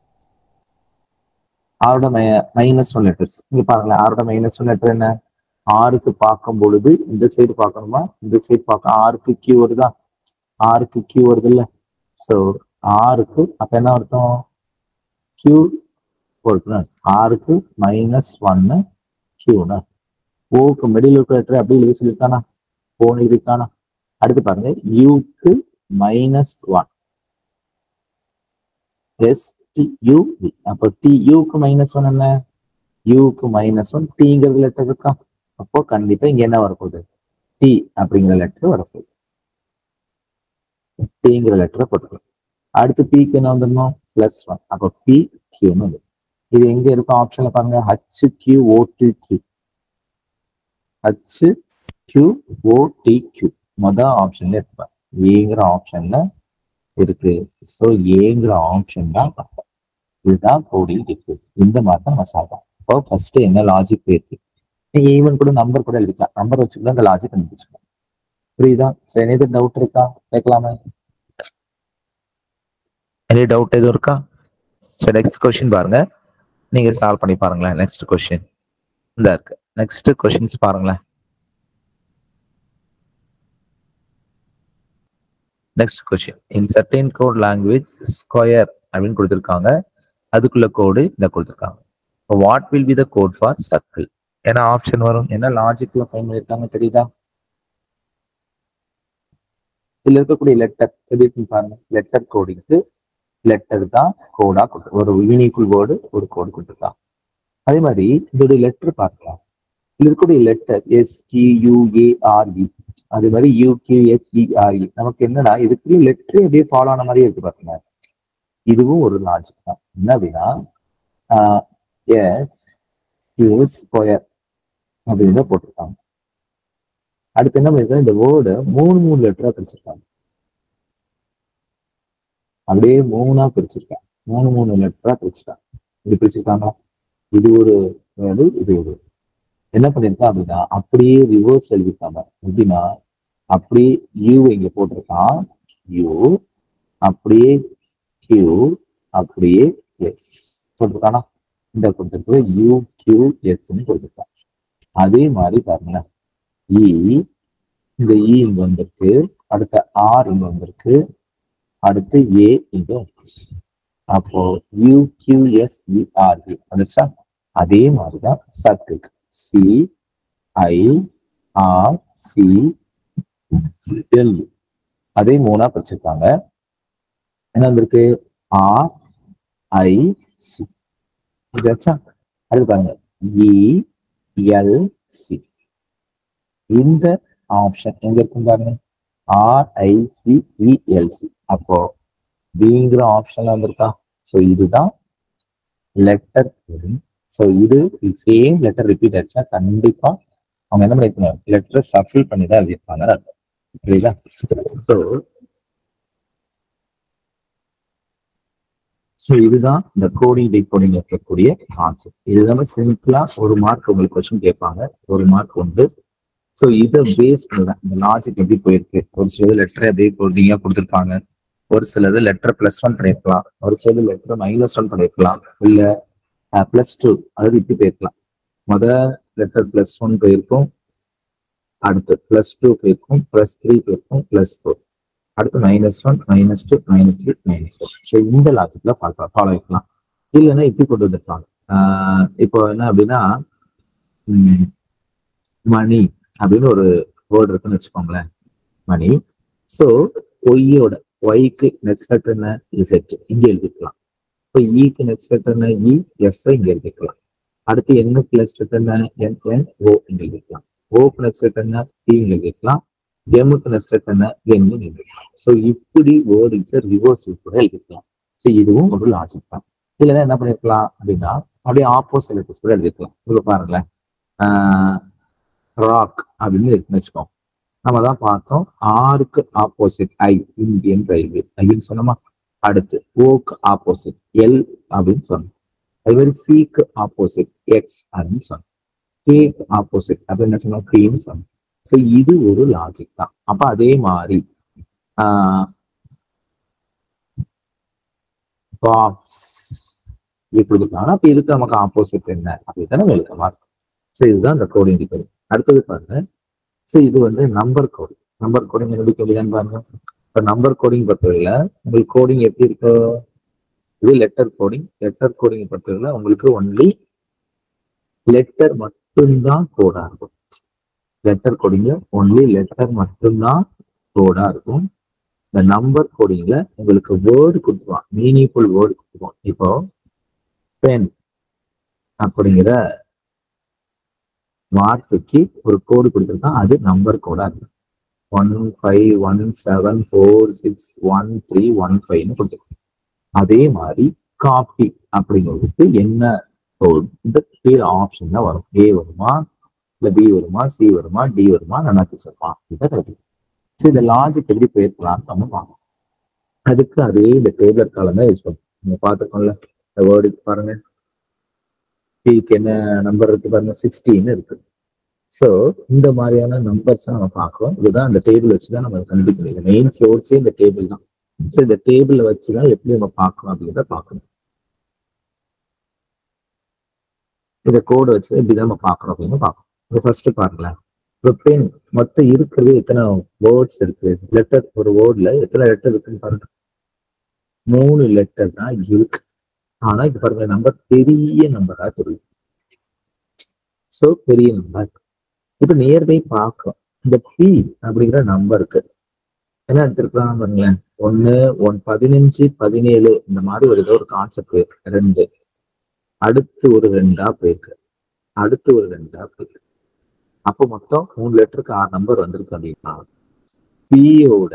ஆரோட மைனஸ் ஒன் லெட்டர்ஸ் இங்க பாருங்களேன் ஆரோட மைனஸ் ஒன் லெட்டர் என்ன ஆறுக்கு பார்க்கும் பொழுது இந்த சைடு பார்க்கணுமா இந்த சைடு பார்க்க ஆறுக்கு கியூ வருதா ஆறுக்கு கியூ வருது இல்ல ஸோ ஆறுக்கு அப்ப என்ன அர்த்தம் கியூ கொடுக்கணும் ஆறுக்கு மைனஸ் ஒன்னு கியூன்னு ஓக்கு மிடில் இருக்கிற லெட்டர் அப்படியே எழுதி சொல்லியிருக்கானா போன் எழுதியிருக்கானா அடுத்து பாருங்க யூக்கு minus one S T U அப்போ டி யூக்கு மைனஸ் ஒன் என்ன யூக்கு மைனஸ் ஒன் டிங்கிறது லெட்டர் இருக்கா அப்போ கண்டிப்பா இங்க என்ன வரப்போகுது டி அப்படிங்கிற லெட்டர் வரப்போகுது டிங்கிற லெட்டரை போட்டுக்கலாம் அடுத்து பிக்கு என்ன வந்துடணும் பிளஸ் ஒன் அப்போ பி கியூன்னு வந்து இது எங்க இருக்கும் ஆப்ஷன்ல பாருங்க H Q O T Q H Q O T Q மொதல் ஆப்ஷன்ல இருப்பேன் ஏங்கிற ஆப்ஷன்ல இருக்கு ஸோ ஏங்கிற ஆப்ஷன் தான் correct. இதுதான் கோடிங் இருக்கு இந்த மாதிரி தான் நம்ம சாப்பிடலாம் இப்போ ஃபர்ஸ்ட் என்ன லாஜிக் இருக்கு நீங்க ஈவன் கூட நம்பர் கூட எழுதிக்கலாம் நம்பர் வச்சுக்கலாம் அந்த லாஜிக் கண்டுபிடிச்சிக்கலாம் புரியுதா ஸோ எனது டவுட் இருக்கா கேட்கலாமே எனி டவுட் எதுவும் இருக்கா சரி நெக்ஸ்ட் கொஸ்டின் பாருங்க நீங்க சால்வ் பண்ணி பாருங்களேன் நெக்ஸ்ட் கொஸ்டின் இந்த இருக்கு நெக்ஸ்ட் கொஸ்டின்ஸ் பாருங்களேன் next question in certain code language square அப்படின்னு கொடுத்துருக்காங்க அதுக்குள்ள கோடு இந்த கொடுத்துருக்காங்க what will be the code for circle என்ன ஆப்ஷன் வரும் என்ன லாஜிக்ல ஃபைன் பண்ணிருக்காங்க தெரியுதா இதுல இருக்கக்கூடிய லெட்டர் எப்படி இருக்குன்னு பாருங்க லெட்டர் கோடிங்க்கு லெட்டர் தான் கோடா கொடுத்து ஒரு யூனிக்குள் வேர்டு ஒரு கோடு கொடுத்துருக்காங்க அதே மாதிரி இதோடைய லெட்டர் பார்க்கலாம் இதுல இருக்கக்கூடிய லெட்டர் எஸ் கியூஏஆர்இ அதே மாதிரி யூகேஎஸ்இஆர்இ நமக்கு என்னன்னா இதுக்குரிய லெட்டரே அப்படியே ஃபாலோ ஆன மாதிரியே இருக்கு பாருங்க இதுவும் ஒரு லாஜிக் தான் என்ன அப்படின்னா எஸ் கியூ ஸ்கொயர் அப்படின்னு போட்டிருக்காங்க அடுத்து என்ன பண்ணிருக்காங்க இந்த வேர்டு மூணு மூணு லெட்டரா பிரிச்சிருக்காங்க அப்படியே மூணா பிரிச்சிருக்காங்க மூணு மூணு லெட்டரா பிரிச்சிருக்காங்க இப்படி பிரிச்சிருக்காங்களா இது ஒரு வேர்டு இது ஒரு என்ன பண்ணிருக்கான் அப்படின்னா அப்படியே ரிவர்ஸ் எழுதிருக்காங்க எப்படின்னா அப்படியே யூ இங்க போட்டிருக்கான் யூ அப்படியே கியூ அப்படியே எஸ் போட்டிருக்கானா இந்த கொடுத்துருக்கு யூ கியூ எஸ்ன்னு கொடுத்துருக்கான் அதே மாதிரி பாருங்களேன் இ இந்த இ இங்க வந்திருக்கு அடுத்த ஆர் இங்க வந்திருக்கு அடுத்து ஏ இங்க வந்துருச்சு அப்போ U Q S R E வந்துச்சா அதே மாதிரிதான் circle C I R C L அதே மூணா பிரிச்சிருக்காங்க என்ன வந்திருக்கு ஆர் ஐ சி இதாச்சா அடுத்து பாருங்க இ எல் சி இந்த ஆப்ஷன் எங்க இருக்கும் பாருங்க ஆர்ஐசிஇஎல்சி அப்போ பிங்கிற ஆப்ஷன்ல வந்திருக்கா ஸோ இதுதான் லெட்டர் ஸோ இது சேம் லெட்டர் ரிப்பீட் ஆச்சுன்னா கண்டிப்பா அவங்க என்ன பண்ணிருப்பாங்க லெட்டரை சஃபில் பண்ணி தான் எழுதியிருப்பாங்க அர்த்தம் புரியுதா ஸோ ஸோ இதுதான் இந்த கோடிங் டிகோடிங் இருக்கக்கூடிய கான்செப்ட் இதுதான் சிம்பிளா ஒரு மார்க் உங்களுக்கு கொஸ்டின் கேட்பாங்க ஒரு மார்க் உண்டு ஸோ இதை பேஸ் பண்ண இந்த லாஜிக் எப்படி போயிருக்கு ஒரு சிலது லெட்டர் அப்படியே கோடிங்கா கொடுத்துருப்பாங்க ஒரு சிலது லெட்டர் பிளஸ் ஒன் பண்ணிருக்கலாம் ஒரு சிலது லெட்டர் மைனஸ் ஒன் பண்ணிருக்கலாம் இல்ல பிளஸ் டூ அதாவது இப்படி போயிருக்கலாம் முத லெட்டர் பிளஸ் ஒன் போயிருக்கும் அடுத்து பிளஸ் டூ போயிருக்கும் பிளஸ் த்ரீ போயிருக்கும் பிளஸ் ஃபோர் அடுத்து minus one minus two minus three minus four so இந்த லாஜிக்ல ஃபாலோ பண்ணிக்கலாம் இல்லைன்னா இப்படி கொண்டு வந்துருப்பாங்க ஆஹ் இப்போ என்ன அப்படின்னா மணி அப்படின்னு ஒரு வேர்டு இருக்குன்னு வச்சுக்கோங்களேன் மணி ஸோ ஒய்யோட ஒய்க்கு நெக்ஸ்ட் லெட்டர் என்ன இசெட் இங்க எழுதிக்கலாம் இப்போ இக்கு நெக்ஸ்ட் லெட்டர் என்ன இ எஃப் இங்க எழுதிக்கலாம் அடுத்து என்னுக்கு நெக்ஸ்ட் லெட்டர் என்ன என் என் ஓ இங்க எழுதிக்கலாம் ஓக்கு நெக்ஸ்ட் லெட்டர் என்ன டி இங்க எழுதிக்கலாம் எம்முக்கு நெக்ஸ்ட் லெட்டர் என்ன என் எழுதிக்கலாம் ஸோ இப்படி வேர்டிங்ஸை ரிவர்ஸ் கூட எழுதிக்கலாம் ஸோ இதுவும் ஒரு லாஜிக் தான் இல்லைன்னா என்ன பண்ணிருக்கலாம் அப்படின்னா அப்படியே ஆப்போசிட் லெட்டர்ஸ் கூட எழுதிக்கலாம் இப்போ பாருங்களேன் ராக் அப்படின்னு இருக்குன்னு வச்சுக்கோங்க நம்ம தான் பார்த்தோம் ஆருக்கு ஆப்போசிட் ஐ இந்தியன் ரயில்வே ஐன்னு சொன்னோமா அடுத்து ஓக்கு ஆப்போசிட் எல் அப்படின்னு சொன்னோம் அதே மாதிரி சிக்கு ஆப்போசிட் எக்ஸ் அப்படின்னு சொன்னோம் கேக்கு ஆப்போசிட் அப்படின்னு என்ன சொன்னோம் கின்னு சொன்னோம் ஸோ இது ஒரு லாஜிக் தான் அப்ப அதே மாதிரி பாக்ஸ் இப்படி இருக்காங்க அப்ப இதுக்கு நமக்கு ஆப்போசிட் என்ன அப்படின்னு நம்ம எழுத மாட்டோம் ஸோ இதுதான் இந்த கோடிங் டிகோடிங் அடுத்தது பாருங்க ஸோ இது வந்து நம்பர் கோடிங் நம்பர் கோடிங் எப்படி கேள்விதான் பாருங்க இப்போ நம்பர் கோடிங் பொறுத்தவரையில உங்களுக்கு கோடிங் எப்படி இருக்கோ இது லெட்டர் கோடிங் லெட்டர் கோடிங் பொறுத்தவரையில உங்களுக்கு ஒன்லி லெட்டர் மட்டும்தான் கோடா இருக்கும் லெட்டர் கோடிங்ல ஒன்லி லெட்டர் மட்டும்தான் கோடா இருக்கும் இந்த நம்பர் கோடிங்ல உங்களுக்கு வேர்டு கொடுத்துருவான் மீனிங்ஃபுல் வேர்டு கொடுத்துருவான் இப்போ பென் அப்படிங்கிற வார்த்தைக்கு ஒரு கோடு கொடுத்துருக்கான் அது நம்பர் கோடா இருக்கு one five one seven four six one three one ஃபைவ்னு கொடுத்துருக்கோம் அதே மாதிரி காப்பி அப்படிங்கிறதுக்கு என்ன கோட் இந்த கீழே ஆப்ஷன் தான் வரும் ஏ வருமா இல்ல பி வருமா சி வருமா டி வருமா நன்னாக்கு வருமா இதான் கரெக்ட் ஸோ இந்த லாஜிக் எப்படி போயிருக்கலாம்னு நம்ம பார்க்கணும் அதுக்கு அதே இந்த டேபிளர் காலம் தான் யூஸ் பண்ணும் நீங்க பார்த்துக்கோங்கள இந்த வேர்டுக்கு பாருங்க பிக்கு என்ன நம்பர் இருக்கு பாருங்க சிக்ஸ்டீன் இருக்கு ஸோ இந்த மாதிரியான நம்பர்ஸ் நம்ம பார்க்கிறோம் இதுதான் அந்த டேபிள் வச்சு தான் நம்ம கண்டுபிடிக்க முடியும் மெயின் சோர்ஸே இந்த டேபிள் தான் ஸோ இந்த டேபிள வச்சு தான் எப்படி நம்ம பார்க்கணும் அப்படிங்கிறத பார்க்கணும் இந்த கோடை வச்சு எப்படிதான் நம்ம பார்க்கணும் அப்படின்னு பார்க்கணும் இப்போ ஃபர்ஸ்ட் பாருங்களேன் இப்போ பென் மொத்தம் இருக்கிறது எத்தனை வேர்ட்ஸ் இருக்கு லெட்டர் ஒரு வேர்ட்ல எத்தனை லெட்டர் இருக்குன்னு பாருங்க மூணு லெட்டர் தான் இருக்கு ஆனா இப்ப பாருங்க நம்பர் பெரிய நம்பரா தெரியும் சோ பெரிய நம்பர் இப்ப நியர்பை பார்க்கும் இந்த பி அப்படிங்கிற நம்பருக்கு என்ன எடுத்திருக்கலாம் பாருங்களேன் ஒண்ணு ஒன் பதினஞ்சு பதினேழு இந்த மாதிரி ஒரு ஏதோ ஒரு கான்செப்ட் ரெண்டு அடுத்து ஒரு ரெண்டா போயிருக்கு அடுத்து ஒரு ரெண்டா போயிருக்கு அப்போ மொத்தம் மூணு லெட்டருக்கு ஆறு நம்பர் வந்திருக்கு அப்படின்னா பியோட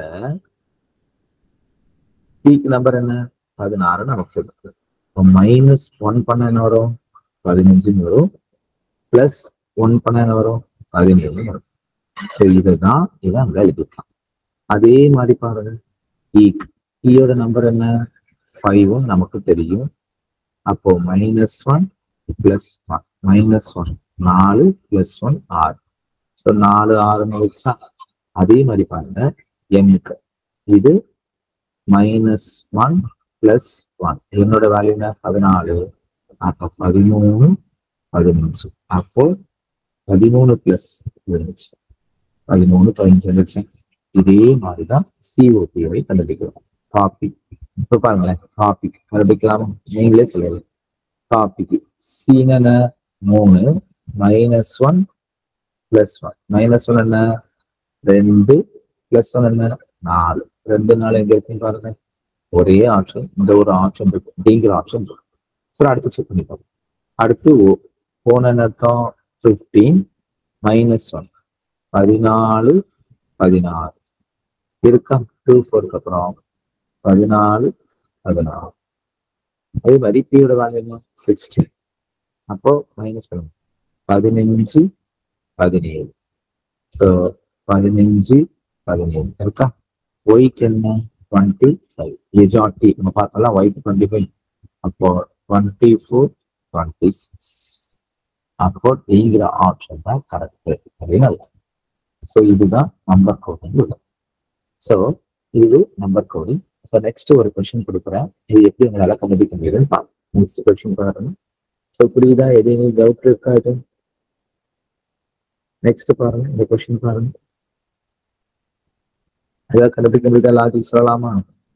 பிக்கு நம்பர் என்ன பதினாறு நமக்கு இருக்கு இப்போ மைனஸ் ஒன் பண்ண என்ன வரும் பதினஞ்சுன்னு வரும் பிளஸ் ஒன் பண்ண என்ன வரும் பதினேழு வரும் ஸோ இதுதான் இதை அங்க எழுதிக்கலாம் அதே மாதிரி பாருங்க ஈக் ஈயோட நம்பர் என்ன ஃபைவும் நமக்கு தெரியும் அப்போ minus one plus one minus one நாலு பிளஸ் ஒன் ஆறு ஸோ நாலு ஆறுன்னு வச்சா அதே மாதிரி பாருங்க எண்ணுக்கு இது மைனஸ் ஒன் பிளஸ் ஒன் என்னோட வேல்யூ என்ன பதினாலு அப்போ பதிமூணு பதினஞ்சு அப்போ பதிமூணு பிளஸ் இருந்துச்சு பதிமூணு பதினஞ்சு இருந்துச்சு இதே மாதிரிதான் சிஓபியை கண்டுபிடிக்கிறோம் காப்பி இப்ப பாருங்களேன் காப்பி கண்டுபிடிக்கலாமா நீங்களே சொல்லலாம் காப்பிக்கு சீன மூணு minus one plus one minus one என்ன ரெண்டு பிளஸ் ஒன் என்ன நாலு ரெண்டு நாள் எங்க இருக்குன்னு பாருங்க ஒரே ஆப்ஷன் இந்த ஒரு ஆப்ஷன் இருக்கு அப்படிங்கிற ஆப்ஷன் இருக்கு சரி அடுத்து செக் பண்ணி பார்ப்போம் அடுத்து ஓ போன அர்த்தம் ஃபிஃப்டீன் மைனஸ் ஒன் பதினாலு பதினாறு இருக்கா டூ ஃபோருக்கு அப்புறம் பதினாலு பதினாறு அதே மாதிரி பியோட வேல்யூ என்ன சிக்ஸ்டீன் அப்போ மைனஸ் பண்ணுங்க பதினஞ்சு பதினேழு ஸோ பதினஞ்சு பதினேழு இருக்கா ஒய்க்கு என்ன டுவெண்ட்டி ஃபைவ் எஜாட்டி நம்ம பார்த்தோம்ல ஒய்க்கு டுவெண்ட்டி ஃபைவ் அப்போ டுவெண்ட்டி ஃபோர் டுவெண்ட்டி சிக்ஸ் அப்போ டிங்கிற ஆப்ஷன் தான் கரெக்ட் அப்படின்னு ஸோ இதுதான் நம்பர் கோடிங் உள்ளது ஸோ இது நம்பர் கோடிங் ஸோ நெக்ஸ்ட் ஒரு கொஸ்டின் கொடுக்குறேன் இது எப்படி உங்களால கண்டுபிடிக்க முடியுதுன்னு பார்ப்போம் நெக்ஸ்ட் கொஸ்டின் பாருங்க ஸோ புரியுதா எதுவும் டவுட் இருக்கா இது நெக்ஸ்ட் பாருங்க இந்த கொஸ்டின் பாருங்க ஏதாவது கண்டுபிடிக்க முடியுதா லாஜிக் சொல்லலாமா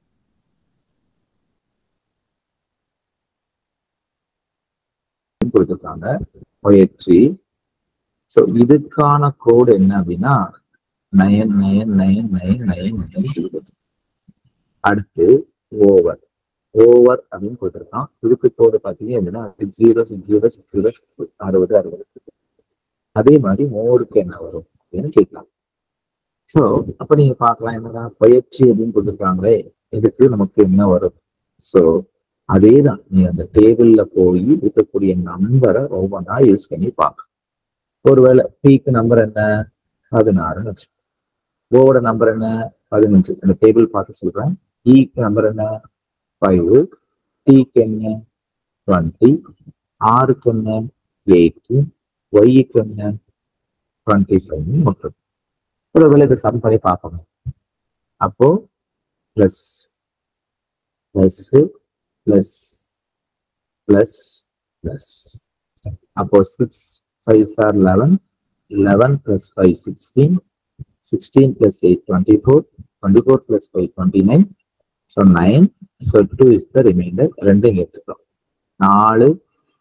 கொடுத்துருக்காங்க பயிற்சி ஸோ இதுக்கான கோடு என்ன அப்படின்னா nine nine nine nine nine nine சொல்லுது அடுத்து ஓவர் ஓவர் அப்படின்னு கொடுத்துருக்கான் இதுக்கு கோடு பார்த்தீங்க அப்படின்னா zero six zero six zero six அறுபது அறுபது அதே மாதிரி மோருக்கு என்ன வரும் அப்படின்னு கேட்கலாம் ஸோ அப்ப நீங்க பார்க்கலாம் என்னன்னா பயிற்சி அப்படின்னு கொடுத்துருக்காங்களே இதுக்கு நமக்கு என்ன வரும் ஸோ அதே தான் நீ அந்த டேபிள்ல போய் இருக்கக்கூடிய நம்பரை ஒவ்வொன்றா யூஸ் பண்ணி பார்க்க ஒருவேளை பிக்கு நம்பர் என்ன பதினாறுன்னு வச்சு ஓவோட நம்பர் என்ன பதினஞ்சு அந்த டேபிள் பார்த்து சொல்றேன் இக்கு நம்பர் என்ன ஃபைவ் டிக்கு என்ன டுவெண்ட்டி ஆறுக்கு என்ன எயிட் ஒய்க்கு என்ன டுவெண்ட்டி ஃபைவ் மொத்தம் ஒருவேளை இதை சம் பண்ணி பார்க்கணும் அப்போ plus plus plus plus plus அப்போ six five sir eleven eleven plus five sixteen sixteen plus eight twenty four twenty four plus five twenty nine so nine so two is the remainder ரெண்டு இங்கே எடுத்துக்கிறோம் நாலு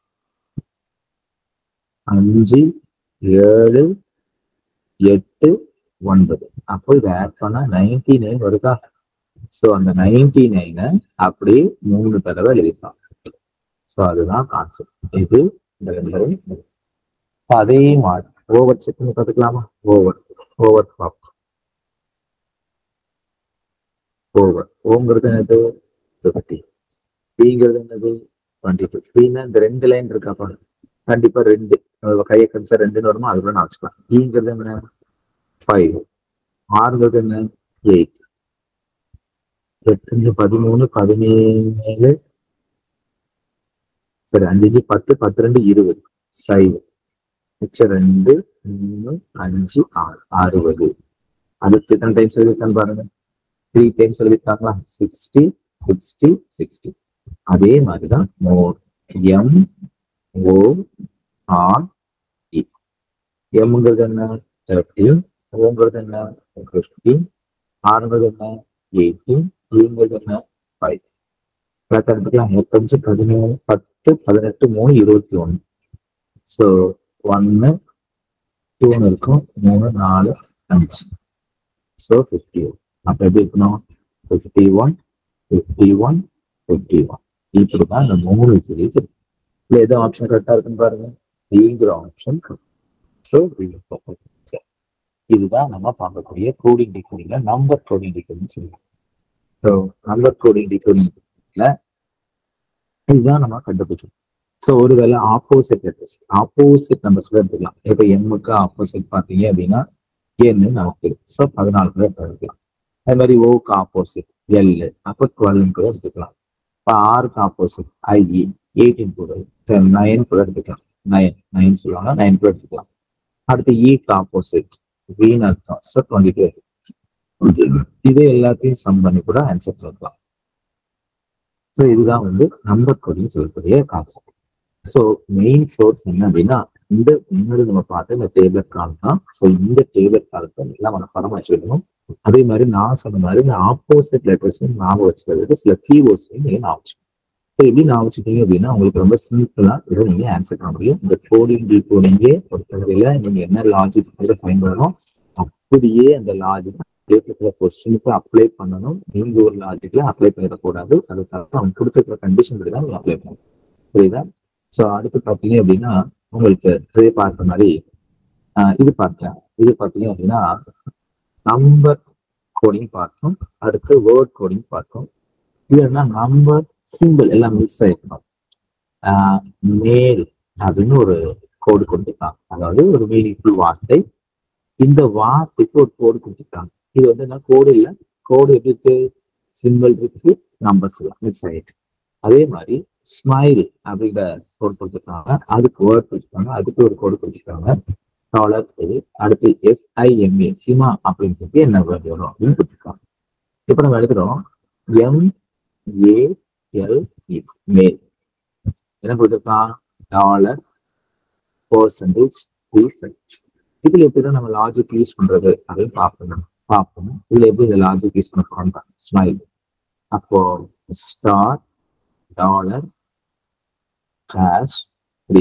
அஞ்சு ஏழு எட்டு ஒன்பது அப்போ இதை ஆட் பண்ணா நைன்டி நைன் வருதா ஸோ அந்த நைன்டி நைனை அப்படியே மூணு தடவை எழுதிப்பாங்க ஸோ அதுதான் கான்செப்ட் இது இந்த ரெண்டு அதே மாதிரி ஓவர் செக் பண்ணி பார்த்துக்கலாமா ஓவர் ஓவர் டாப் ஓவர் ஓங்கிறது என்னது ஃபிஃப்டி பிங்கிறது என்னது டுவெண்ட்டி டூ பின்னா இந்த ரெண்டு லைன் இருக்கா பாருங்க கண்டிப்பா ரெண்டு நம்ம கையை கடிச்சா ரெண்டுன்னு வருமா அது கூட நான் வச்சுக்கலாம் ஈங்கிறது என்ன ஃபைவ் ஆறுங்கிறது என்ன எயிட் எட்டஞ்சு பதிமூணு பதினேழு சரி அஞ்சு அஞ்சு பத்து பத்து ரெண்டு இருபது சைவம் மிச்சம் ரெண்டு மூணு அஞ்சு ஆறு அறுபது அதுக்கு எத்தனை டைம்ஸ் எழுதிருக்கான்னு பாருங்க த்ரீ டைம்ஸ் எழுதிருக்காங்களா சிக்ஸ்டி சிக்ஸ்டி சிக்ஸ்டி அதே மாதிரிதான் மோர் எம் ஓ ஆர் இ எம்ங்கிறது என்ன தேர்ட்டீன் ஓங்கிறது என்ன ஃபிஃப்டீன் ஆறுங்கிறது என்ன எயிட்டீன் ஈங்கிறது என்ன ஃபைவ் பார்த்துக்கலாம் எட்டஞ்சு பதிமூணு பத்து பதினெட்டு மூணு இருபத்தி ஒன்று ஸோ ஒன்று டூன்னு இருக்கும் மூணு நாலு அஞ்சு ஸோ ஃபிஃப்டி ஒன் அப்போ எப்படி இருக்கணும் fifty one fifty one fifty one இப்படி தான் இந்த மூணு சீரீஸ் இருக்கு இல்லை எது ஆப்ஷன் கரெக்டாக இருக்குன்னு பாருங்க டிங்கிற ஆப்ஷன் ஸோ இதுதான் நம்ம பார்க்கக்கூடிய கோடிங் டிகோடிங்ல நம்பர் கோடிங் டிகோடிங் சொல்லுவோம் ஸோ நம்பர் கோடிங் டிகோடிங்ல இதுதான் நம்ம கண்டுபிடிக்கணும் ஸோ ஒருவேளை ஆப்போசிட் லெட்டர்ஸ் ஆப்போசிட் நம்பர்ஸ் கூட எடுத்துக்கலாம் இப்போ எம்முக்கு ஆப்போசிட் பார்த்தீங்க அப்படின்னா ஏன்னு நமக்கு தெரியும் ஸோ பதினாலு கூட எடுத்துக்கலாம் அது மாதிரி ஓக்கு ஆப்போசிட் எல் அப்போ டுவெல்னு கூட எடுத்துக்கலாம் இப்போ ஆறுக்கு ஆப்போசிட் ஐஇ எயிட்டீன் கூட நைன் கூட எடுத்துக்கலாம் நைன் நைன் சொல்லுவாங்க நைன் கூட எடுத்துக்கலாம் அடுத்து ஈக்கு ஆப்போசிட் வீண் அர்த்தம் ஸோ டுவெண்ட்டி டூ இது எல்லாத்தையும் சம் பண்ணி கூட ஆன்சர் சொல்லலாம் ஸோ இதுதான் வந்து நம்பர் கோடிங் சொல்லக்கூடிய கான்செப்ட் ஸோ மெயின் சோர்ஸ் என்ன அப்படின்னா இந்த முன்னாடி நம்ம பார்த்த இந்த டேபிள் கால் தான் ஸோ இந்த டேபிள் காலத்தை எல்லாம் நம்ம படம் வச்சுக்கணும் அதே மாதிரி நான் சொன்ன மாதிரி இந்த ஆப்போசிட் லெட்டர்ஸும் ஞாபகம் வச்சுக்கிறதுக்கு சில கீவேர்ட்ஸையும் நீங்க ஞாபகம் வச்சுக்கணும் ஸோ எப்படி ஞாபகம் வச்சுக்கிட்டீங்க அப்படின்னா உங்களுக்கு ரொம்ப சிம்பிளா இதை நீங்க ஆன்சர் பண்ண முடியும் இந்த கோடிங் டீகோடிங்கே பொறுத்தவரையில நீங்க என்ன லாஜிக் பயன்படணும் அப்படியே அந்த லாஜிக் கேட்டிருக்கிற கொஸ்டினுக்கு அப்ளை பண்ணணும் நீங்க ஒரு லாஜிக்ல அப்ளை பண்ணிடக்கூடாது அதுக்காக அவங்க கொடுத்துருக்கிற கண்டிஷன் படி தான் நீங்க அப்ளை பண்ணணும் புரியுதா ஸோ அடுத்து பார்த்தீங்க அப்படின்னா உங்களுக்கு இதே பார்த்த மாதிரி ஆஹ் இது பார்த்தேன் இது பார்த்தீங்க அப்படின்னா நம்பர் கோடிங் பார்த்தோம் அடுத்து வேர்ட் கோடிங் பார்த்தோம் இல்லைன்னா நம்பர் சிம்பிள் எல்லாம் மிக்ஸ் ஆயிருக்கணும் ஆஹ் மேல் அப்படின்னு ஒரு கோடு கொடுத்துருக்காங்க அதாவது ஒரு மீனிங்ஃபுல் வார்த்தை இந்த வார்த்தைக்கு ஒரு கோடு கொடுத்துருக்காங்க இது வந்து என்ன கோடு இல்லை கோடு எப்படி இருக்கு சிம்பிள் இருக்கு நம்பர்ஸ் எல்லாம் மிக்ஸ் ஆயிட்டு அதே மாதிரி ஸ்மைல் அப்படிங்கிற கோடு கொடுத்துருக்காங்க அதுக்கு வேர்ட் கொடுத்துருக்காங்க அதுக்கு ஒரு கோடு கொடுத்துருக்காங்க டாலர் இது அடுத்து எஸ்ஐஎம்ஏ சிமா அப்படின்றது என்ன வேர்டு வரும் அப்படின்னு கொடுத்துருக்காங்க இப்போ நம்ம எழுதுறோம் எம் ஏ எல் மேல் என்ன கொடுத்துருக்கான் டாலர் பர்சன்டேஜ் இதுல எப்படி நம்ம லாஜிக் யூஸ் பண்றது அப்படின்னு பார்க்கணும் பார்ப்போம் இதுல எப்படி இந்த லாஜிக் யூஸ் பண்ண போறோம் ஸ்மைல் அப்போ ஸ்டார் டாலர் கேஷ் த்ரீ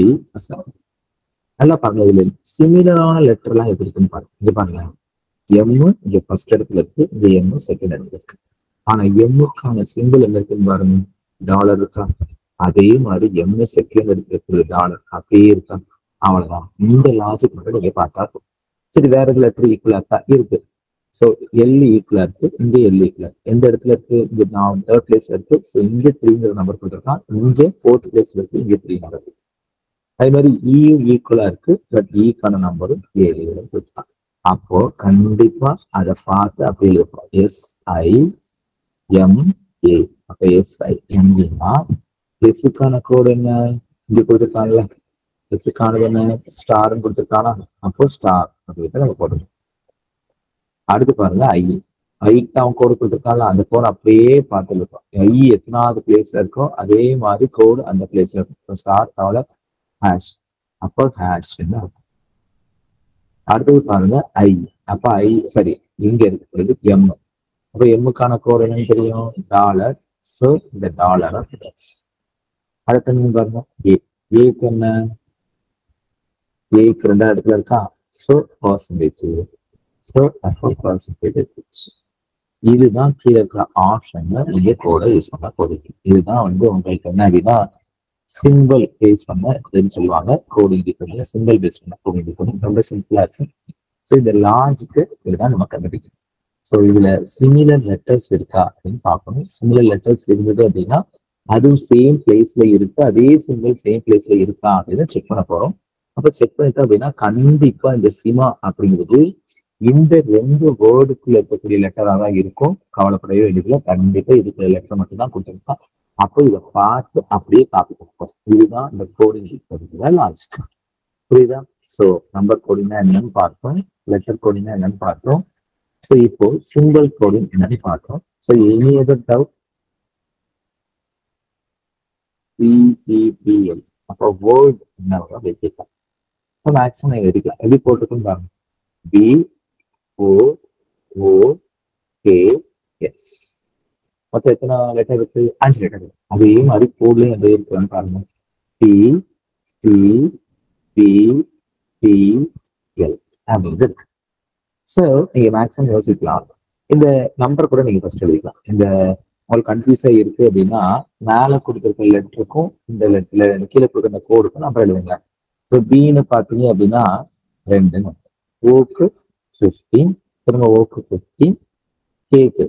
நல்லா பாருங்க இதுல சிமிலரான லெட்டர் எல்லாம் எப்படி இருக்குன்னு பாருங்க இங்க பாருங்க எம் இங்க ஃபர்ஸ்ட் இடத்துல இருக்கு இங்க எம் செகண்ட் இடத்துல இருக்கு ஆனா எம்முக்கான சிம்பிள் என்ன இருக்குன்னு பாருங்க டாலர் இருக்கா அதே மாதிரி எம் செகண்ட் இடத்துல இருக்கிற டாலர் அப்படியே இருக்கா அவ்வளவுதான் இந்த லாஜிக் மட்டும் நீங்க பார்த்தா போதும். சரி வேற எது லெட்டர் ஈக்குவலா இருக்கா இருக்கு ஸோ எல் ஈக்குவலா இருக்கு இங்க எல் ஈக்குவலா இருக்கு எந்த இடத்துல இருக்கு இங்க நான் தேர்ட் பிளேஸ்ல இருக்கு ஸோ இங்க த்ரீங்கிற நம்பர் கொடுத்துருக்கான் இங்க ஃபோர்த் பிளேஸ்ல இருக்கு இங்க த்ரீ நம்பர் இருக்கு அதே மாதிரி இயும் ஈக்குவலா இருக்கு பட் ஈக்கான நம்பரும் ஏழு கொடுத்துருக்காங்க அப்போ கண்டிப்பா அதை பார்த்து அப்படி எழுதுறோம் எஸ் ஐ எம் ஏ அப்ப எஸ் ஐ எம் ஏனா எஸ்ஸுக்கான கோடு என்ன இங்க கொடுத்துருக்காங்கல்ல எஸ்ஸுக்கானது என்ன ஸ்டார்னு கொடுத்துருக்கானா அப்போ ஸ்டார் அப்படின்றத நம்ம போடணும் அடுத்து பாருங்க ஐ ஐக்கு அவன் கோடு கொடுத்துருக்கான்ல அந்த கோடு அப்படியே பார்த்துருக்கோம் ஐ எத்தனாவது பிளேஸ்ல இருக்கோ அதே மாதிரி கோடு அந்த பிளேஸ்ல இருக்கும் ஸ்டார் டாலர் ஹேஷ் அப்போ ஹேஷ் அடுத்தது பாருங்க ஐ அப்ப ஐ சரி இங்க இருக்கிறது எம் அப்ப எம்முக்கான கோடு என்னன்னு தெரியும் டாலர் சோ இந்த டாலர் அடுத்து நீங்க பாருங்க ஏ ஏக்கு என்ன ஏக்கு ரெண்டாவது இடத்துல இருக்கா சோ பர்சன்டேஜ் சோ அப்போ பர்சன்டேஜ் இதுதான் கீழே இருக்கிற ஆப்ஷன்ல நீங்க கோடை யூஸ் பண்ண போறீங்க இதுதான் வந்து உங்களுக்கு என்ன அப்படின்னா சிம்பிள் பேஸ் பண்ண இதுன்னு சொல்லுவாங்க கோடிங் டிஃபரெண்ட் சிம்பிள் பேஸ் பண்ண கோடிங் டிஃபரெண்ட் ரொம்ப சிம்பிளா இருக்கு ஸோ இந்த லாஜிக்கு இதுதான் நம்ம கண்டுபிடிக்கணும் ஸோ இதுல சிமிலர் லெட்டர்ஸ் இருக்கா அப்படின்னு பார்க்கணும் சிமிலர் லெட்டர்ஸ் இருந்தது அப்படின்னா அதுவும் சேம் பிளேஸ்ல இருக்கு அதே சிம்பிள் சேம் பிளேஸ்ல இருக்கா அப்படின்னு செக் பண்ண போறோம் அப்ப செக் பண்ணிட்டோம் அப்படின்னா கண்டிப்பா இந்த சிமா அப்படிங்கிறது இந்த ரெண்டு வேர்டுக்குள்ள இருக்கக்கூடிய லெட்டரா தான் இருக்கும் கவலைப்படவே வேண்டியதில்லை கண்டிப்பா இதுக்குள்ள லெட்டர் மட்டும் தான் கொடுத்துருப்பான் அப்போ இதை பார்த்து அப்படியே காப்பி கொடுப்போம் இதுதான் இந்த கோடிங் இருக்கிற லாஜிக் புரியுதா சோ நம்பர் கோடிங்னா என்னன்னு பார்த்தோம் லெட்டர் கோடிங்னா என்னன்னு பார்த்தோம் சோ இப்போ சிம்பிள் கோடிங் என்னன்னு பார்த்தோம் so any other doubt PEPL அப்போ வேர்ட் என்ன வரும் வச்சுக்கலாம் இப்போ மேக்ஸிமம் எழுதிக்கலாம் எப்படி போட்டுருக்குன்னு பாருங்க B O O K S மொத்தம் எத்தனை லெட்டர் இருக்கு அஞ்சு லெட்டர் இருக்கு அதே மாதிரி கோட்லயும் எந்த இருக்குன்னு பாருங்க P C P P L அப்படின்றது இருக்கு ஸோ நீங்க மேக்ஸிமம் யோசிக்கலாம் இந்த நம்பர் கூட நீங்க ஃபர்ஸ்ட் எழுதிக்கலாம் இந்த உங்களுக்கு கன்ஃபியூஸா இருக்கு அப்படின்னா மேல கொடுத்துருக்க லெட்டருக்கும் இந்த லெட்டர் கீழே கொடுக்குற இந்த கோடுக்கும் நம்பர் எழுதுங்க இப்போ பின்னு பார்த்தீங்க அப்படின்னா ரெண்டுன்னு ஓக்கு ஃபிஃப்டீன் திரும்ப ஓக்கு ஃபிஃப்டீன் கேக்கு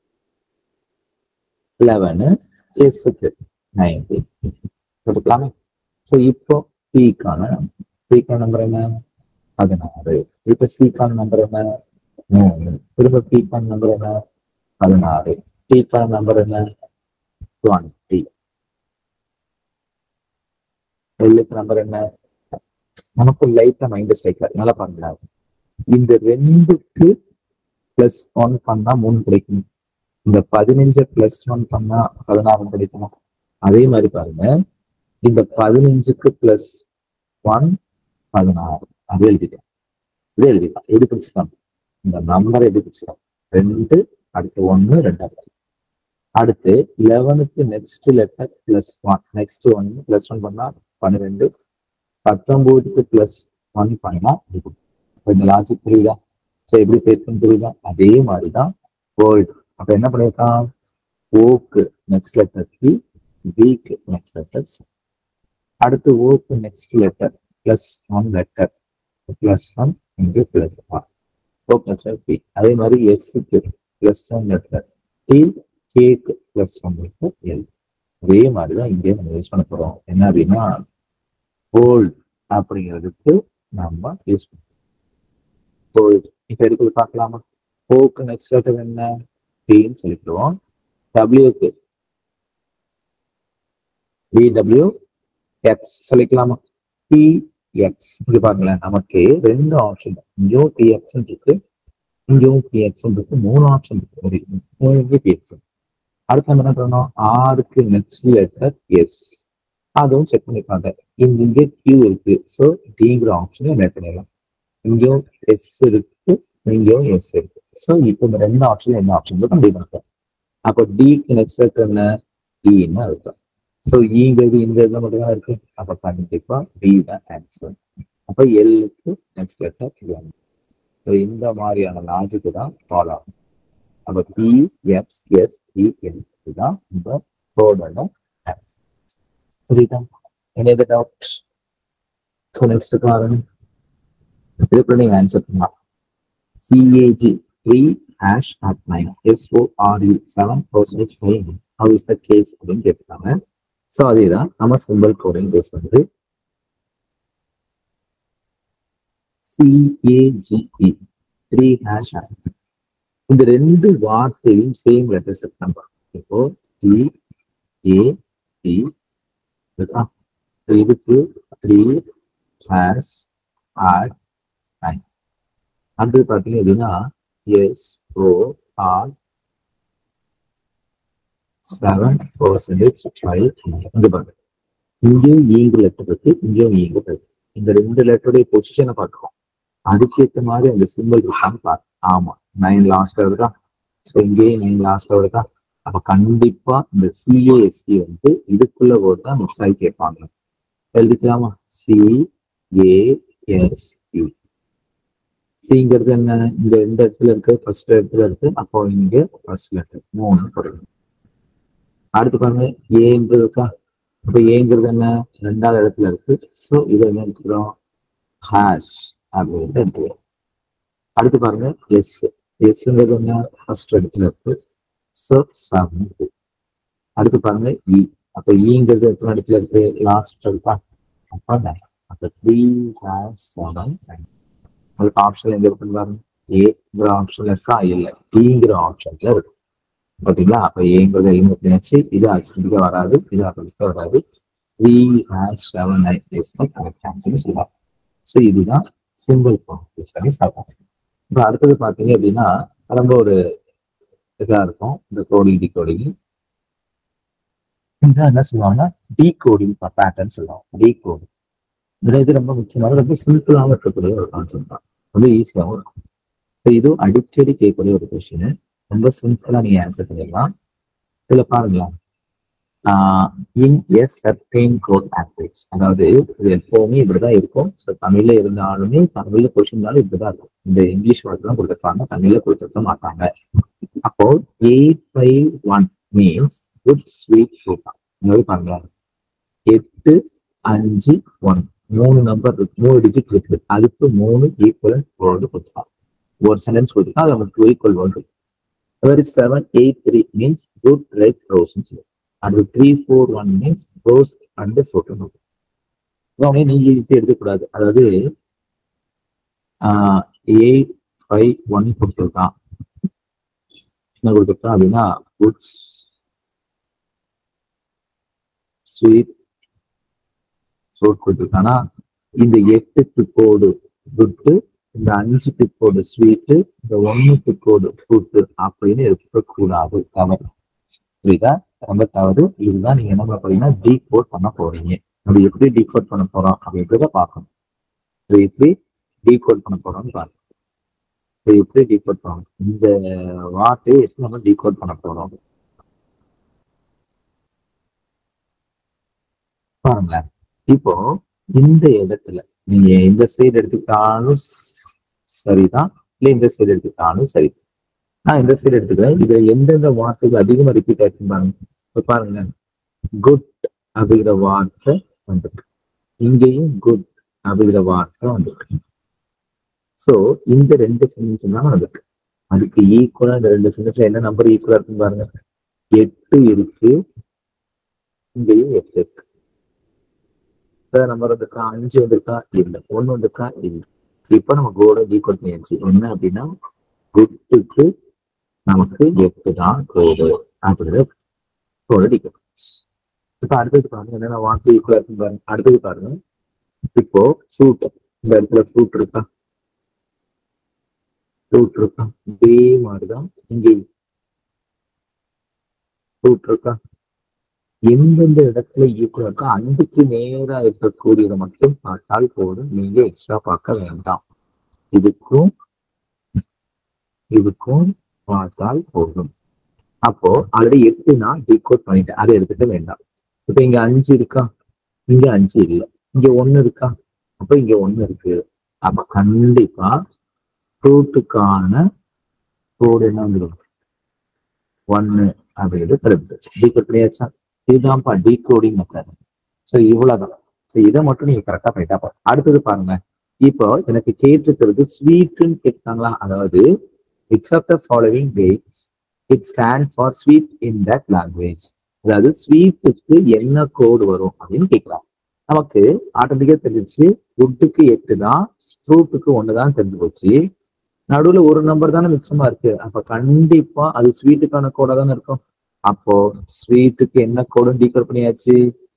லெவனு எஸ்ஸுக்கு நைன்டீன் கொடுக்கலாமே ஸோ இப்போ பிக்கான பிக்கான நம்பர் என்ன பதினாறு இப்போ சிக்கான நம்பர் என்ன மூணு திரும்ப பிக்கான நம்பர் என்ன பதினாறு டிக்கான நம்பர் என்ன டுவெண்ட்டி எல்லுக்கு நம்பர் என்ன நமக்கு லைட்டா மைண்ட் ஸ்ட்ரைக் நல்லா பாருங்க இந்த ரெண்டுக்கு பிளஸ் ஒன் பண்ணா மூணு கிடைக்கும் இந்த பதினஞ்சு பிளஸ் ஒன் பண்ணா பதினாறு கிடைக்குமா அதே மாதிரி பாருங்க இந்த பதினஞ்சுக்கு பிளஸ் ஒன் பதினாறு அது எழுதிட்டேன் இது எழுதிக்கலாம் எது பிடிச்சிக்கலாம் இந்த நம்பரை எப்படி பிடிச்சிக்கலாம் ரெண்டு அடுத்து ஒன்னு ரெண்டாவது அடுத்து லெவனுக்கு next letter plus one next ஒன்னு பிளஸ் ஒன் பண்ணா பன்னிரெண்டு பத்தொன்பதுக்கு பிளஸ் ஒன் பண்ணா இது இந்த லாஜிக் புரியுதா ஸோ எப்படி பேருக்குன்னு புரியுதா அதே மாதிரி தான் வேர்ல்டு அப்ப என்ன பண்ணியிருக்கான் ஓக்கு நெக்ஸ்ட் லெட்டர் பி பிக்கு நெக்ஸ்ட் லெட்டர் அடுத்து ஓக்கு next letter plus one letter plus one இங்கு பிளஸ் ஒன் ஓக் லெட்டர் பி அதே மாதிரி எஸ்க்கு பிளஸ் ஒன் லெட்டர் டி கேக்கு பிளஸ் ஒன் லெட்டர் எல் அதே மாதிரி தான் இங்கே நம்ம யூஸ் பண்ண போறோம் என்ன அப்படின்னா கோல்ட் அப்படிங்கிறதுக்கு நம்ம யூஸ் பண்ணுறோம் கோல்ட் இப்ப எடுக்கிறது பார்க்கலாமா ஓக்கு நெக்ஸ்ட் லெட்டர் என்ன பின்னு சொல்லிடுவோம் டபிள்யூக்கு பிடபிள்யூ எக்ஸ் சொல்லிக்கலாமா பி எக்ஸ் இது பாருங்களேன் நமக்கு ரெண்டு ஆப்ஷன் இங்கேயும் பி எக்ஸ் இருக்கு இங்கேயும் பி எக்ஸ் இருக்கு மூணு ஆப்ஷன் இருக்கு ஒரு மூணு பி எக்ஸ் அடுத்து நம்ம என்ன பண்ணணும் ஆறுக்கு நெக்ஸ்ட் லெட்டர் எஸ் அதுவும் செக் பண்ணி பார்த்தேன் இங்க இங்கே கியூ இருக்கு ஸோ டிங்கிற ஆப்ஷனை என்ன பண்ணிடலாம் இங்கேயும் எஸ் இருக்கு இங்கேயும் எஸ் இருக்கு ஸோ இப்போ இந்த ரெண்டு ஆப்ஷன் என்ன ஆப்ஷன் கண்டிப்பாக பண்ணுறேன் அப்போ டிக்கு நெக்ஸ்ட் லெட்டர் என்ன இன்னு அர்த்தம் ஸோ ஈங்கிறது இந்த இதில் மட்டும் தான் இருக்கு அப்போ கண்டிப்பா டி தான் ஆன்சர் அப்போ எல்லுக்கு நெக்ஸ்ட் லெட்டர் என் ஸோ இந்த மாதிரியான லாஜிக் தான் ஃபாலோ ஆகும் அப்போ P X S E L இதுதான் இந்த கோடோட ஆன்சர் புரியுதா any other doubt so next பாருங்க இதுக்குள்ள நீங்க ஆன்சர் பண்ணலாம் CAG three hash at nine SORE seven percentage five how is the case அப்படின்னு கேட்டிருக்காங்க ஸோ அதே தான் நம்ம சிம்பிள் கோடிங் பேஸ் பண்ணுது சிஏஜிஇ த்ரீ ஹேஷ் இந்த ரெண்டு வார்த்தையும் சேம் லெட்டர்ஸ் நம்ம இப்போ டி ஏ டி இதுக்கு த்ரீ ஹேஷ் ஆட் நைன் அடுத்தது பார்த்தீங்க அப்படின்னா S O R seven percentage five இங்க பாருங்க இங்கேயும் ஈங்கு லெட்டர் இருக்கு இங்கேயும் ஈங்கு இருக்கு இந்த ரெண்டு லெட்டருடைய பொசிஷனை பார்க்கிறோம் அதுக்கேற்ற மாதிரி அந்த சிம்பிள் இருக்கான்னு பாரு ஆமா நைன் லாஸ்ட் வருதா ஸோ இங்கேயும் நைன் லாஸ்ட் வருதா அப்ப கண்டிப்பா இந்த சிஏஎஸ்சி வந்து இதுக்குள்ள வேர்ட் தான் மிக்ஸ் ஆகி கேட்பாங்க எழுதிக்கலாமா சி ஏஎஸ்சி சிங்கிறது என்ன இந்த எந்த இடத்துல இருக்கு ஃபர்ஸ்ட் இடத்துல இருக்கு அப்போ இங்க ஃபர்ஸ்ட் லெட்டர் மூணு கொடுக்கணும் அடுத்து பாருங்க ஏன்றது இருக்கா அப்ப ஏங்கிறது என்ன ரெண்டாவது இடத்துல இருக்கு ஸோ இதை என்ன எடுத்துக்கிறோம் ஹேஷ் அப்படின்னு எடுத்துக்கிறோம் அடுத்து பாருங்க எஸ் எஸ்ங்கிறது என்ன ஃபர்ஸ்ட் இடத்துல இருக்கு ஸோ செவன் அடுத்து பாருங்க இ அப்ப ஈங்கிறது எத்தனை இடத்துல இருக்கு லாஸ்ட் இருக்கா அப்ப நைன் அப்ப த்ரீ ஹேஷ் செவன் நைன் உங்களுக்கு ஆப்ஷன் எங்க இருக்குன்னு பாருங்க ஏங்கிற ஆப்ஷன்ல இருக்கா இல்ல டிங்கிற ஆப்ஷன்ல இருக்கு பாத்தீங்களா அப்ப ஏங்கிறது எலிமினேட் பண்ணியாச்சு இது ஆட்டோமேட்டிக்கா வராது இது ஆட்டோமேட்டிக்கா வராது three hash seven nine is the correct ஆன்சர்னு சொல்லுவாங்க ஸோ இதுதான் சிம்பிள் பண்ணி சாப்பிடும் இப்போ அடுத்தது பார்த்தீங்க அப்படின்னா ரொம்ப ஒரு இதா இருக்கும் இந்த கோடிங் டி கோடிங் இதான் என்ன சொல்லுவாங்கன்னா டீ கோடிங் பேட்டர்ன் சொல்லுவாங்க டீ கோடிங் இதுல இது ரொம்ப முக்கியமான ரொம்ப சிம்பிளாகவும் இருக்கக்கூடிய ஒரு கான்செப்ட் தான் ரொம்ப ஈஸியாகவும் இருக்கும் So இதுவும் அடிக்கடி கேட்கக்கூடிய ஒரு கொஸ்டின் ரொம்ப சிம்பிளா நீங்க ஆன்சர் பண்ணிடலாம் இதுல பாருங்களேன் in S certain code activities அதாவது இது எப்பவுமே இப்படிதான் இருக்கும் ஸோ தமிழ்ல இருந்தாலுமே தமிழ்ல கொஸ்டின் இருந்தாலும் இப்படிதான் இருக்கும் இந்த இங்கிலீஷ் வார்த்தை தான் கொடுத்துருப்பாங்க தமிழ்ல கொடுத்துருக்க மாட்டாங்க அப்போ eight five one means good sweet fruit அதாவது பாருங்க எட்டு அஞ்சு ஒன் மூணு நம்பர் இருக்கு மூணு டிஜிட் இருக்கு அதுக்கு மூணு ஈக்குவல் வேர்டு கொடுத்துருக்காங்க ஒரு சென்டென்ஸ் கொடுத்துருக்கா அது நமக்கு ஈக்குவல் வேர்டு இருக்கு அதாவது seven eight three means good red rose சொல்லுவோம் அடுத்து three four one means rose and photo உடனே நீங்க இப்படி எடுக்கக்கூடாது அதாவது எயிட் ஃபைவ் ஒன் கொடுத்துருக்கான் என்ன கொடுத்துருக்கான் அப்படின்னா குட்ஸ் ஸ்வீட் ஃப்ரூட் கொடுத்துருக்கானா இந்த எட்டுக்கு கோடு குட்டு இந்த அஞ்சுக்கு கோடு ஸ்வீட்டு இந்த ஒண்ணுக்கு கோடு ஃப்ரூட்டு அப்படின்னு இருக்கக்கூடாது தவறு புரியுதா ரொம்ப தவறு இதுதான் நீங்க என்ன பண்ண போறீங்கன்னா டீ கோட் பண்ண போறீங்க அது எப்படி டீ கோட் பண்ண போறோம் அப்படின்றத பார்க்கணும் இது எப்படி டீ கோட் பண்ண போறோம்னு பாருங்க இது எப்படி டீ கோட் பண்ணணும் இந்த வார்த்தையை எப்படி நம்ம டீ கோட் பண்ண போறோம் பாருங்களேன் இப்போ இந்த இடத்துல நீங்க இந்த சைடு எடுத்துக்கிட்டாலும் சரிதான் இல்ல இந்த சைடு எடுத்துக்கிட்டாலும் சரி நான் இந்த சைடு எடுத்துக்கிறேன் இதுல எந்தெந்த வார்த்தைகள் அதிகமா ரிப்பீட் ஆயிருக்கு பாருங்க இப்ப பாருங்க குட் அப்படிங்கிற வார்த்தை வந்திருக்கு இங்கேயும் குட் அப்படிங்கிற வார்த்தை வந்திருக்கு சோ இந்த ரெண்டு சென்டென்ஸ் தான் வந்திருக்கு அதுக்கு ஈக்குவலா இந்த ரெண்டு சென்டென்ஸ்ல என்ன நம்பர் ஈக்குவலா இருக்குன்னு பாருங்க எட்டு இருக்கு இங்கேயும் எட்டு இருக்கு நம்பர் வந்திருக்கா அஞ்சு வந்திருக்கா இல்ல ஒண்ணு வந்திருக்கா இல்ல இப்ப நம்ம கோட டீகோட் பண்ணியாச்சு என்ன அப்படின்னா குட்டுக்கு நமக்கு எட்டு தான் கோடு அப்படிங்கிற கோட டீகோட் இப்ப அடுத்தது பாருங்க என்னென்ன வார்த்தை ஈக்குவலா இருக்கு பாருங்க அடுத்தது பாருங்க இப்போ ஃப்ரூட் இந்த இடத்துல ஃப்ரூட் இருக்கா ஃப்ரூட் இருக்கா இதே மாதிரிதான் இங்கே ஃப்ரூட் இருக்கா எந்தெந்த இடத்துல ஈக்குவலா இருக்கோ அதுக்கு நேரா இருக்கக்கூடியதை மட்டும் பார்த்தால் போதும் நீங்க எக்ஸ்ட்ரா பார்க்க வேண்டாம் இதுக்கும் இதுக்கும் பார்த்தால் போதும் அப்போ ஆல்ரெடி எட்டு நான் டீகோட் பண்ணிட்டேன் அதை எடுத்துக்க வேண்டாம் இப்ப இங்க அஞ்சு இருக்கா இங்க அஞ்சு இல்ல இங்க ஒண்ணு இருக்கா அப்ப இங்க ஒண்ணு இருக்கு அப்ப கண்டிப்பா ஃப்ரூட்டுக்கான கோடு என்ன வந்துடும் ஒன்னு அப்படிங்கிறது தெரிஞ்சு டீகோட் பண்ணியாச்சா இதுதான்ப்பா டீகோடிங் மெத்தட் ஸோ இவ்வளவுதான் ஸோ இதை மட்டும் நீங்க கரெக்டா பண்ணிட்டா போதும். அடுத்தது பாருங்க இப்போ எனக்கு கேட்டிருக்கிறது ஸ்வீட்னு கேட்டாங்களா அதாவது which of the following dates it stand for sweet in that language அதாவது ஸ்வீட்டுக்கு என்ன கோடு வரும் அப்படின்னு கேட்கலாம் நமக்கு ஆட்டோமேட்டிக்கா தெரிஞ்சிச்சு ஃபுட்டுக்கு எட்டு தான் ஃப்ரூட்டுக்கு ஒன்று தான் தெரிஞ்சு போச்சு நடுவுல ஒரு நம்பர் தானே மிச்சமா இருக்கு அப்ப கண்டிப்பா அது ஸ்வீட்டுக்கான கோடா தானே இருக்கும் அப்போ ஸ்வீட்டுக்கு என்ன கோடும் டீகோட் பண்ணியாச்சு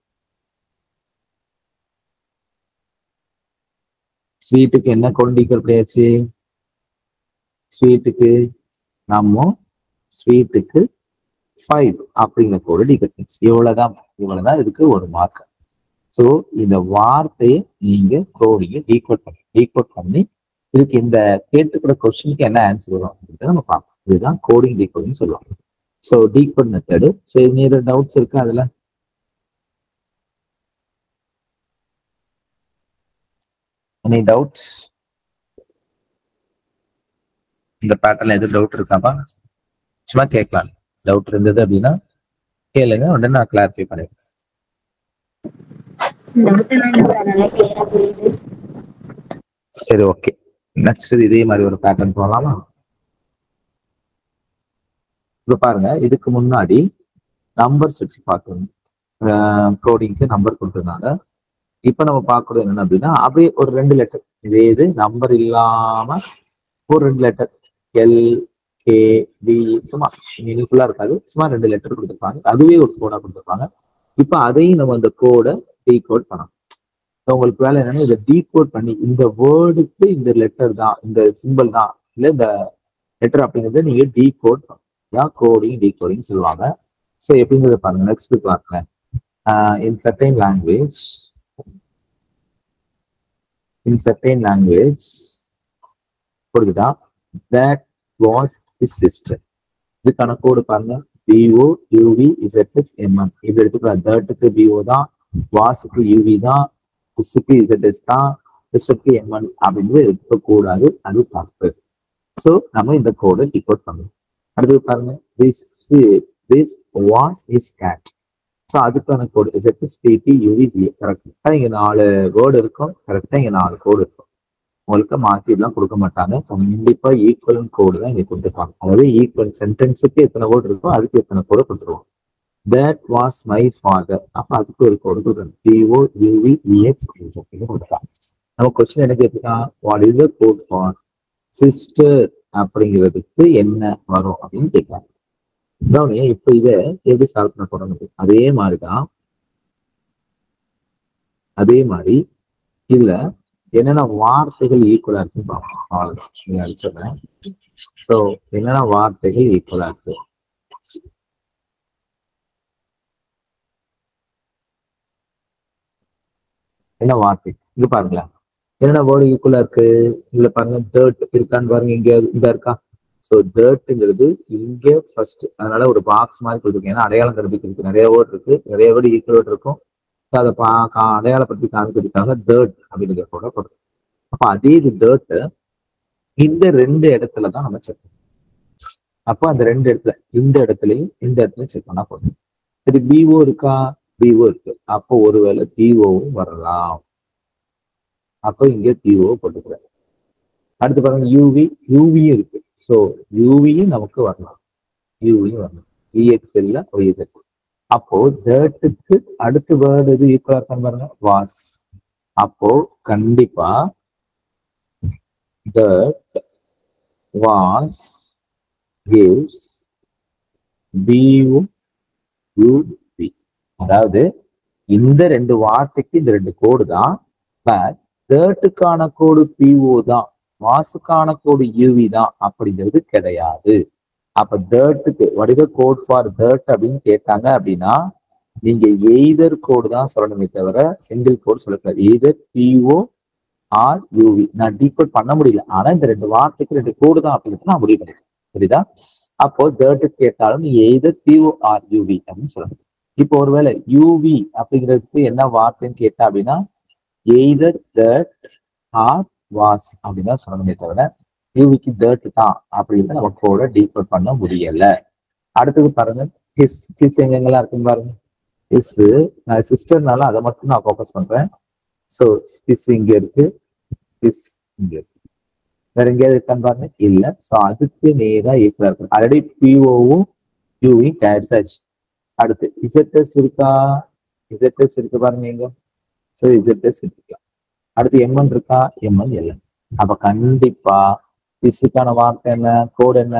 ஸ்வீட்டுக்கு என்ன கோடும் டீகோட் பண்ணியாச்சு ஸ்வீட்டுக்கு நம்ம ஸ்வீட்டுக்கு ஃபைவ் அப்படிங்கிற கோடு டீகோட் பண்ணியாச்சு இவ்வளவுதான் இவ்வளவுதான் இதுக்கு ஒரு மார்க் ஸோ இந்த வார்த்தையை நீங்க கோடிங்க டீகோட் பண்ணி டீகோட் பண்ணி இதுக்கு இந்த கேட்டுக்கிற கொஸ்டினுக்கு என்ன ஆன்சர் வரும் அப்படின்றத நம்ம பார்ப்போம் இதுதான் கோடிங் டீகோடிங் சொல்லுவாங்க ஸோ டீகோட் மெத்தடு ஸோ இனி எதாவது டவுட்ஸ் இருக்கா அதுல எனி டவுட்ஸ் இந்த பேட்டர்ல எதுவும் டவுட் இருக்காப்பா சும்மா கேட்கலாம் டவுட் இருந்தது அப்படின்னா கேளுங்க உடனே நான் கிளாரிஃபை பண்ணிடுறேன்
டவுட் எல்லாம் இல்ல சார் நல்லா கிளியரா புரியுது
சரி ஓகே நெக்ஸ்ட் இதே மாதிரி ஒரு பேட்டர்ன் போகலாமா இப்ப பாருங்க இதுக்கு முன்னாடி நம்பர்ஸ் வச்சு பார்க்கணும் கோடிங்க்கு நம்பர் கொடுத்ததுனால இப்ப நம்ம பார்க்கறது என்னன்னு அப்படின்னா அப்படியே ஒரு ரெண்டு லெட்டர் இதே இது நம்பர் இல்லாம ஒரு ரெண்டு லெட்டர் எல் கே டி சும்மா மீனிங்ஃபுல்லா இருக்காது சும்மா ரெண்டு லெட்டர் கொடுத்துருப்பாங்க அதுவே ஒரு கோடா கொடுத்துருப்பாங்க இப்போ அதையும் நம்ம அந்த கோடை டீகோட் பண்ணணும் So, உங்களுக்கு வேலை என்னன்னா இதை டீகோட் பண்ணி இந்த வேர்டுக்கு இந்த லெட்டர் தான் இந்த சிம்பிள் தான் இல்ல இந்த லெட்டர் அப்படிங்கறத நீங்க டீகோட் தான் கோடிங் டீகோடிங் சொல்லுவாங்க ஸோ எப்படிங்கிறத பாருங்க நெக்ஸ்ட் பாருங்க in certain language in certain language புரியுதா தட் வாஸ் இஸ் சிஸ்டர் இதுக்கான கோடு பாருங்க பிஓ யூவி இசட்எஸ் எம்எம் இப்படி எடுத்துக்கலாம் தேர்ட்டுக்கு பிஓ தான் வாஸுக்கு யூவி தான் இஸ்ஸுக்கு இசட்எஸ் தான் இஸ்ஸுக்கு எம்என் அப்படின்றது எடுத்துக்க கூடாது அது தப்பு ஸோ நம்ம இந்த கோடை டிகோட் பண்ணணும் அடுத்தது பாருங்க this this was is cat so அதுக்கான code ZS PD UV G கரெக்டாக இங்க நாலு வேர்டு இருக்கும் கரெக்டாக இங்க நாலு கோடு இருக்கும் உங்களுக்கு மாத்திலாம் கொடுக்க மாட்டாங்க கண்டிப்பா ஈக்குவலன் கோடு தான் இங்க கொடுத்துருப்பாங்க அதாவது ஈக்குவல் சென்டென்ஸுக்கு எத்தனை கோடு இருக்கோ அதுக்கு எத்தனை கோடு கொடுத்துருவோம் தட் வாஸ் மை ஃபாதர் அப்ப அதுக்கு ஒரு கோடு கொடுக்கணும் பிஓ யூவி இஎக்ஸ் கொடுக்கலாம் நம்ம கொஸ்டின் என்ன கேட்கலாம் what is the code for sister அப்படிங்கிறதுக்கு என்ன வரும் அப்படின்னு கேட்கலாம் கவனியா இப்ப இத எப்படி சால்வ் பண்ண போறோம் அதே மாதிரிதான் அதே மாதிரி இதுல என்னென்ன வார்த்தைகள் ஈக்குவலா இருக்குன்னு பார்ப்போம் அவ்வளவுதான் நீங்க அடிச்சிடுறேன் ஸோ என்னென்ன வார்த்தைகள் ஈக்குவலா இருக்கு என்ன வார்த்தை இங்க பாருங்களேன் என்னென்ன வேர்டு ஈக்குவலா இருக்கு இதுல பாருங்க தேர்ட் இருக்கான்னு பாருங்க இங்க இந்த இருக்கா ஸோ தேர்ட்டுங்கிறது இங்க ஃபர்ஸ்ட் அதனால ஒரு பாக்ஸ் மாதிரி கொடுத்துருக்கேன் ஏன்னா அடையாளம் கண்டுபிடிக்கிறதுக்கு நிறைய வேர்டு இருக்கு நிறைய வேர்டு ஈக்குவல் வேர்டு இருக்கும் அதை பா கா- அடையாளப்படுத்தி காமிக்கிறதுக்காக தேர்ட் அப்படிங்கிறத கூட போடுறோம் அப்ப அதே இது தேர்ட் இந்த ரெண்டு இடத்துல தான் நம்ம செக் அப்போ அந்த ரெண்டு இடத்துல இந்த இடத்துலயும் இந்த இடத்துலயும் செக் பண்ணா போதும் சரி பிஓ இருக்கா பிஓ இருக்கு அப்போ ஒருவேளை பிஓவும் வரலாம் அப்போ இங்க பிஓ போட்டுக்கிறேன் அடுத்து பாருங்க யூவி யூவியும் இருக்கு ஸோ யூவியும் நமக்கு வரலாம் யூவியும் வரலாம் இஎக்ஸ்எல்ல ஒய்எஸ்எல் அப்போ தேர்ட்டுக்கு அடுத்த வேர்டு எது ஈக்குவலா இருக்கான்னு பாருங்க வாஸ் அப்போ கண்டிப்பா that was gives bu u அதாவது இந்த ரெண்டு வார்த்தைக்கு இந்த ரெண்டு கோடு தான் பட் தேர்ட்டுக்கான கோடு பிஓ தான் வாசுக்கான கோடு யூவி தான் அப்படிங்கிறது கிடையாது அப்ப தேர்ட்டுக்கு வடிவ கோட் ஃபார் தேர்ட் அப்படின்னு கேட்டாங்க அப்படின்னா நீங்க எய்தர் கோடு தான் சொல்லணுமே தவிர சிங்கிள் கோடு சொல்லக்கூடாது எய்தர் பிஓ ஆர் யூவி நான் டீகோட் பண்ண முடியல ஆனா இந்த ரெண்டு வார்த்தைக்கு ரெண்டு கோடு தான் அப்படிங்கிறது நான் முடிவு பண்ணிட்டேன் புரியுதா அப்போ தேர்ட்டுக்கு கேட்டாலும் நீ எய்தர் பிஓ ஆர் யூவி அப்படின்னு சொல்லணும் இப்போ ஒருவேளை யூவி அப்படிங்கிறதுக்கு என்ன வார்த்தைன்னு கேட்டா அப்படின்னா எய்தர் தட் ஆர் வாஸ் அப்படின்னு தான் சொல்லணுமே தவிர யூவிக்கு தேர்ட் தான் அப்படிங்கிறத நம்ம கோட டீகோட் பண்ண முடியல அடுத்தது பாருங்க ஹிஸ் ஹிஸ் எங்கெங்கெல்லாம் இருக்குன்னு பாருங்க ஹிஸ் நான் சிஸ்டர்னால அதை மட்டும் நான் ஃபோக்கஸ் பண்றேன் ஸோ ஹிஸ் இங்க இருக்கு ஹிஸ் இங்க இருக்கு வேற எங்கேயாவது இருக்கான்னு பாருங்க இல்ல ஸோ அதுக்கு நேரா ஈக்குவலா இருக்கு ஆல்ரெடி பிஓவும் யூவியும் எடுத்தாச்சு அடுத்து இசட்எஸ் இருக்கா இசட்எஸ் இருக்கு பாருங்க இங்க ஸோ இசட்எஸ் எடுத்துக்கலாம் அடுத்து எம்என் இருக்கா எம்என் இல்லை அப்ப கண்டிப்பா இசுக்கான வார்த்தை என்ன கோடு என்ன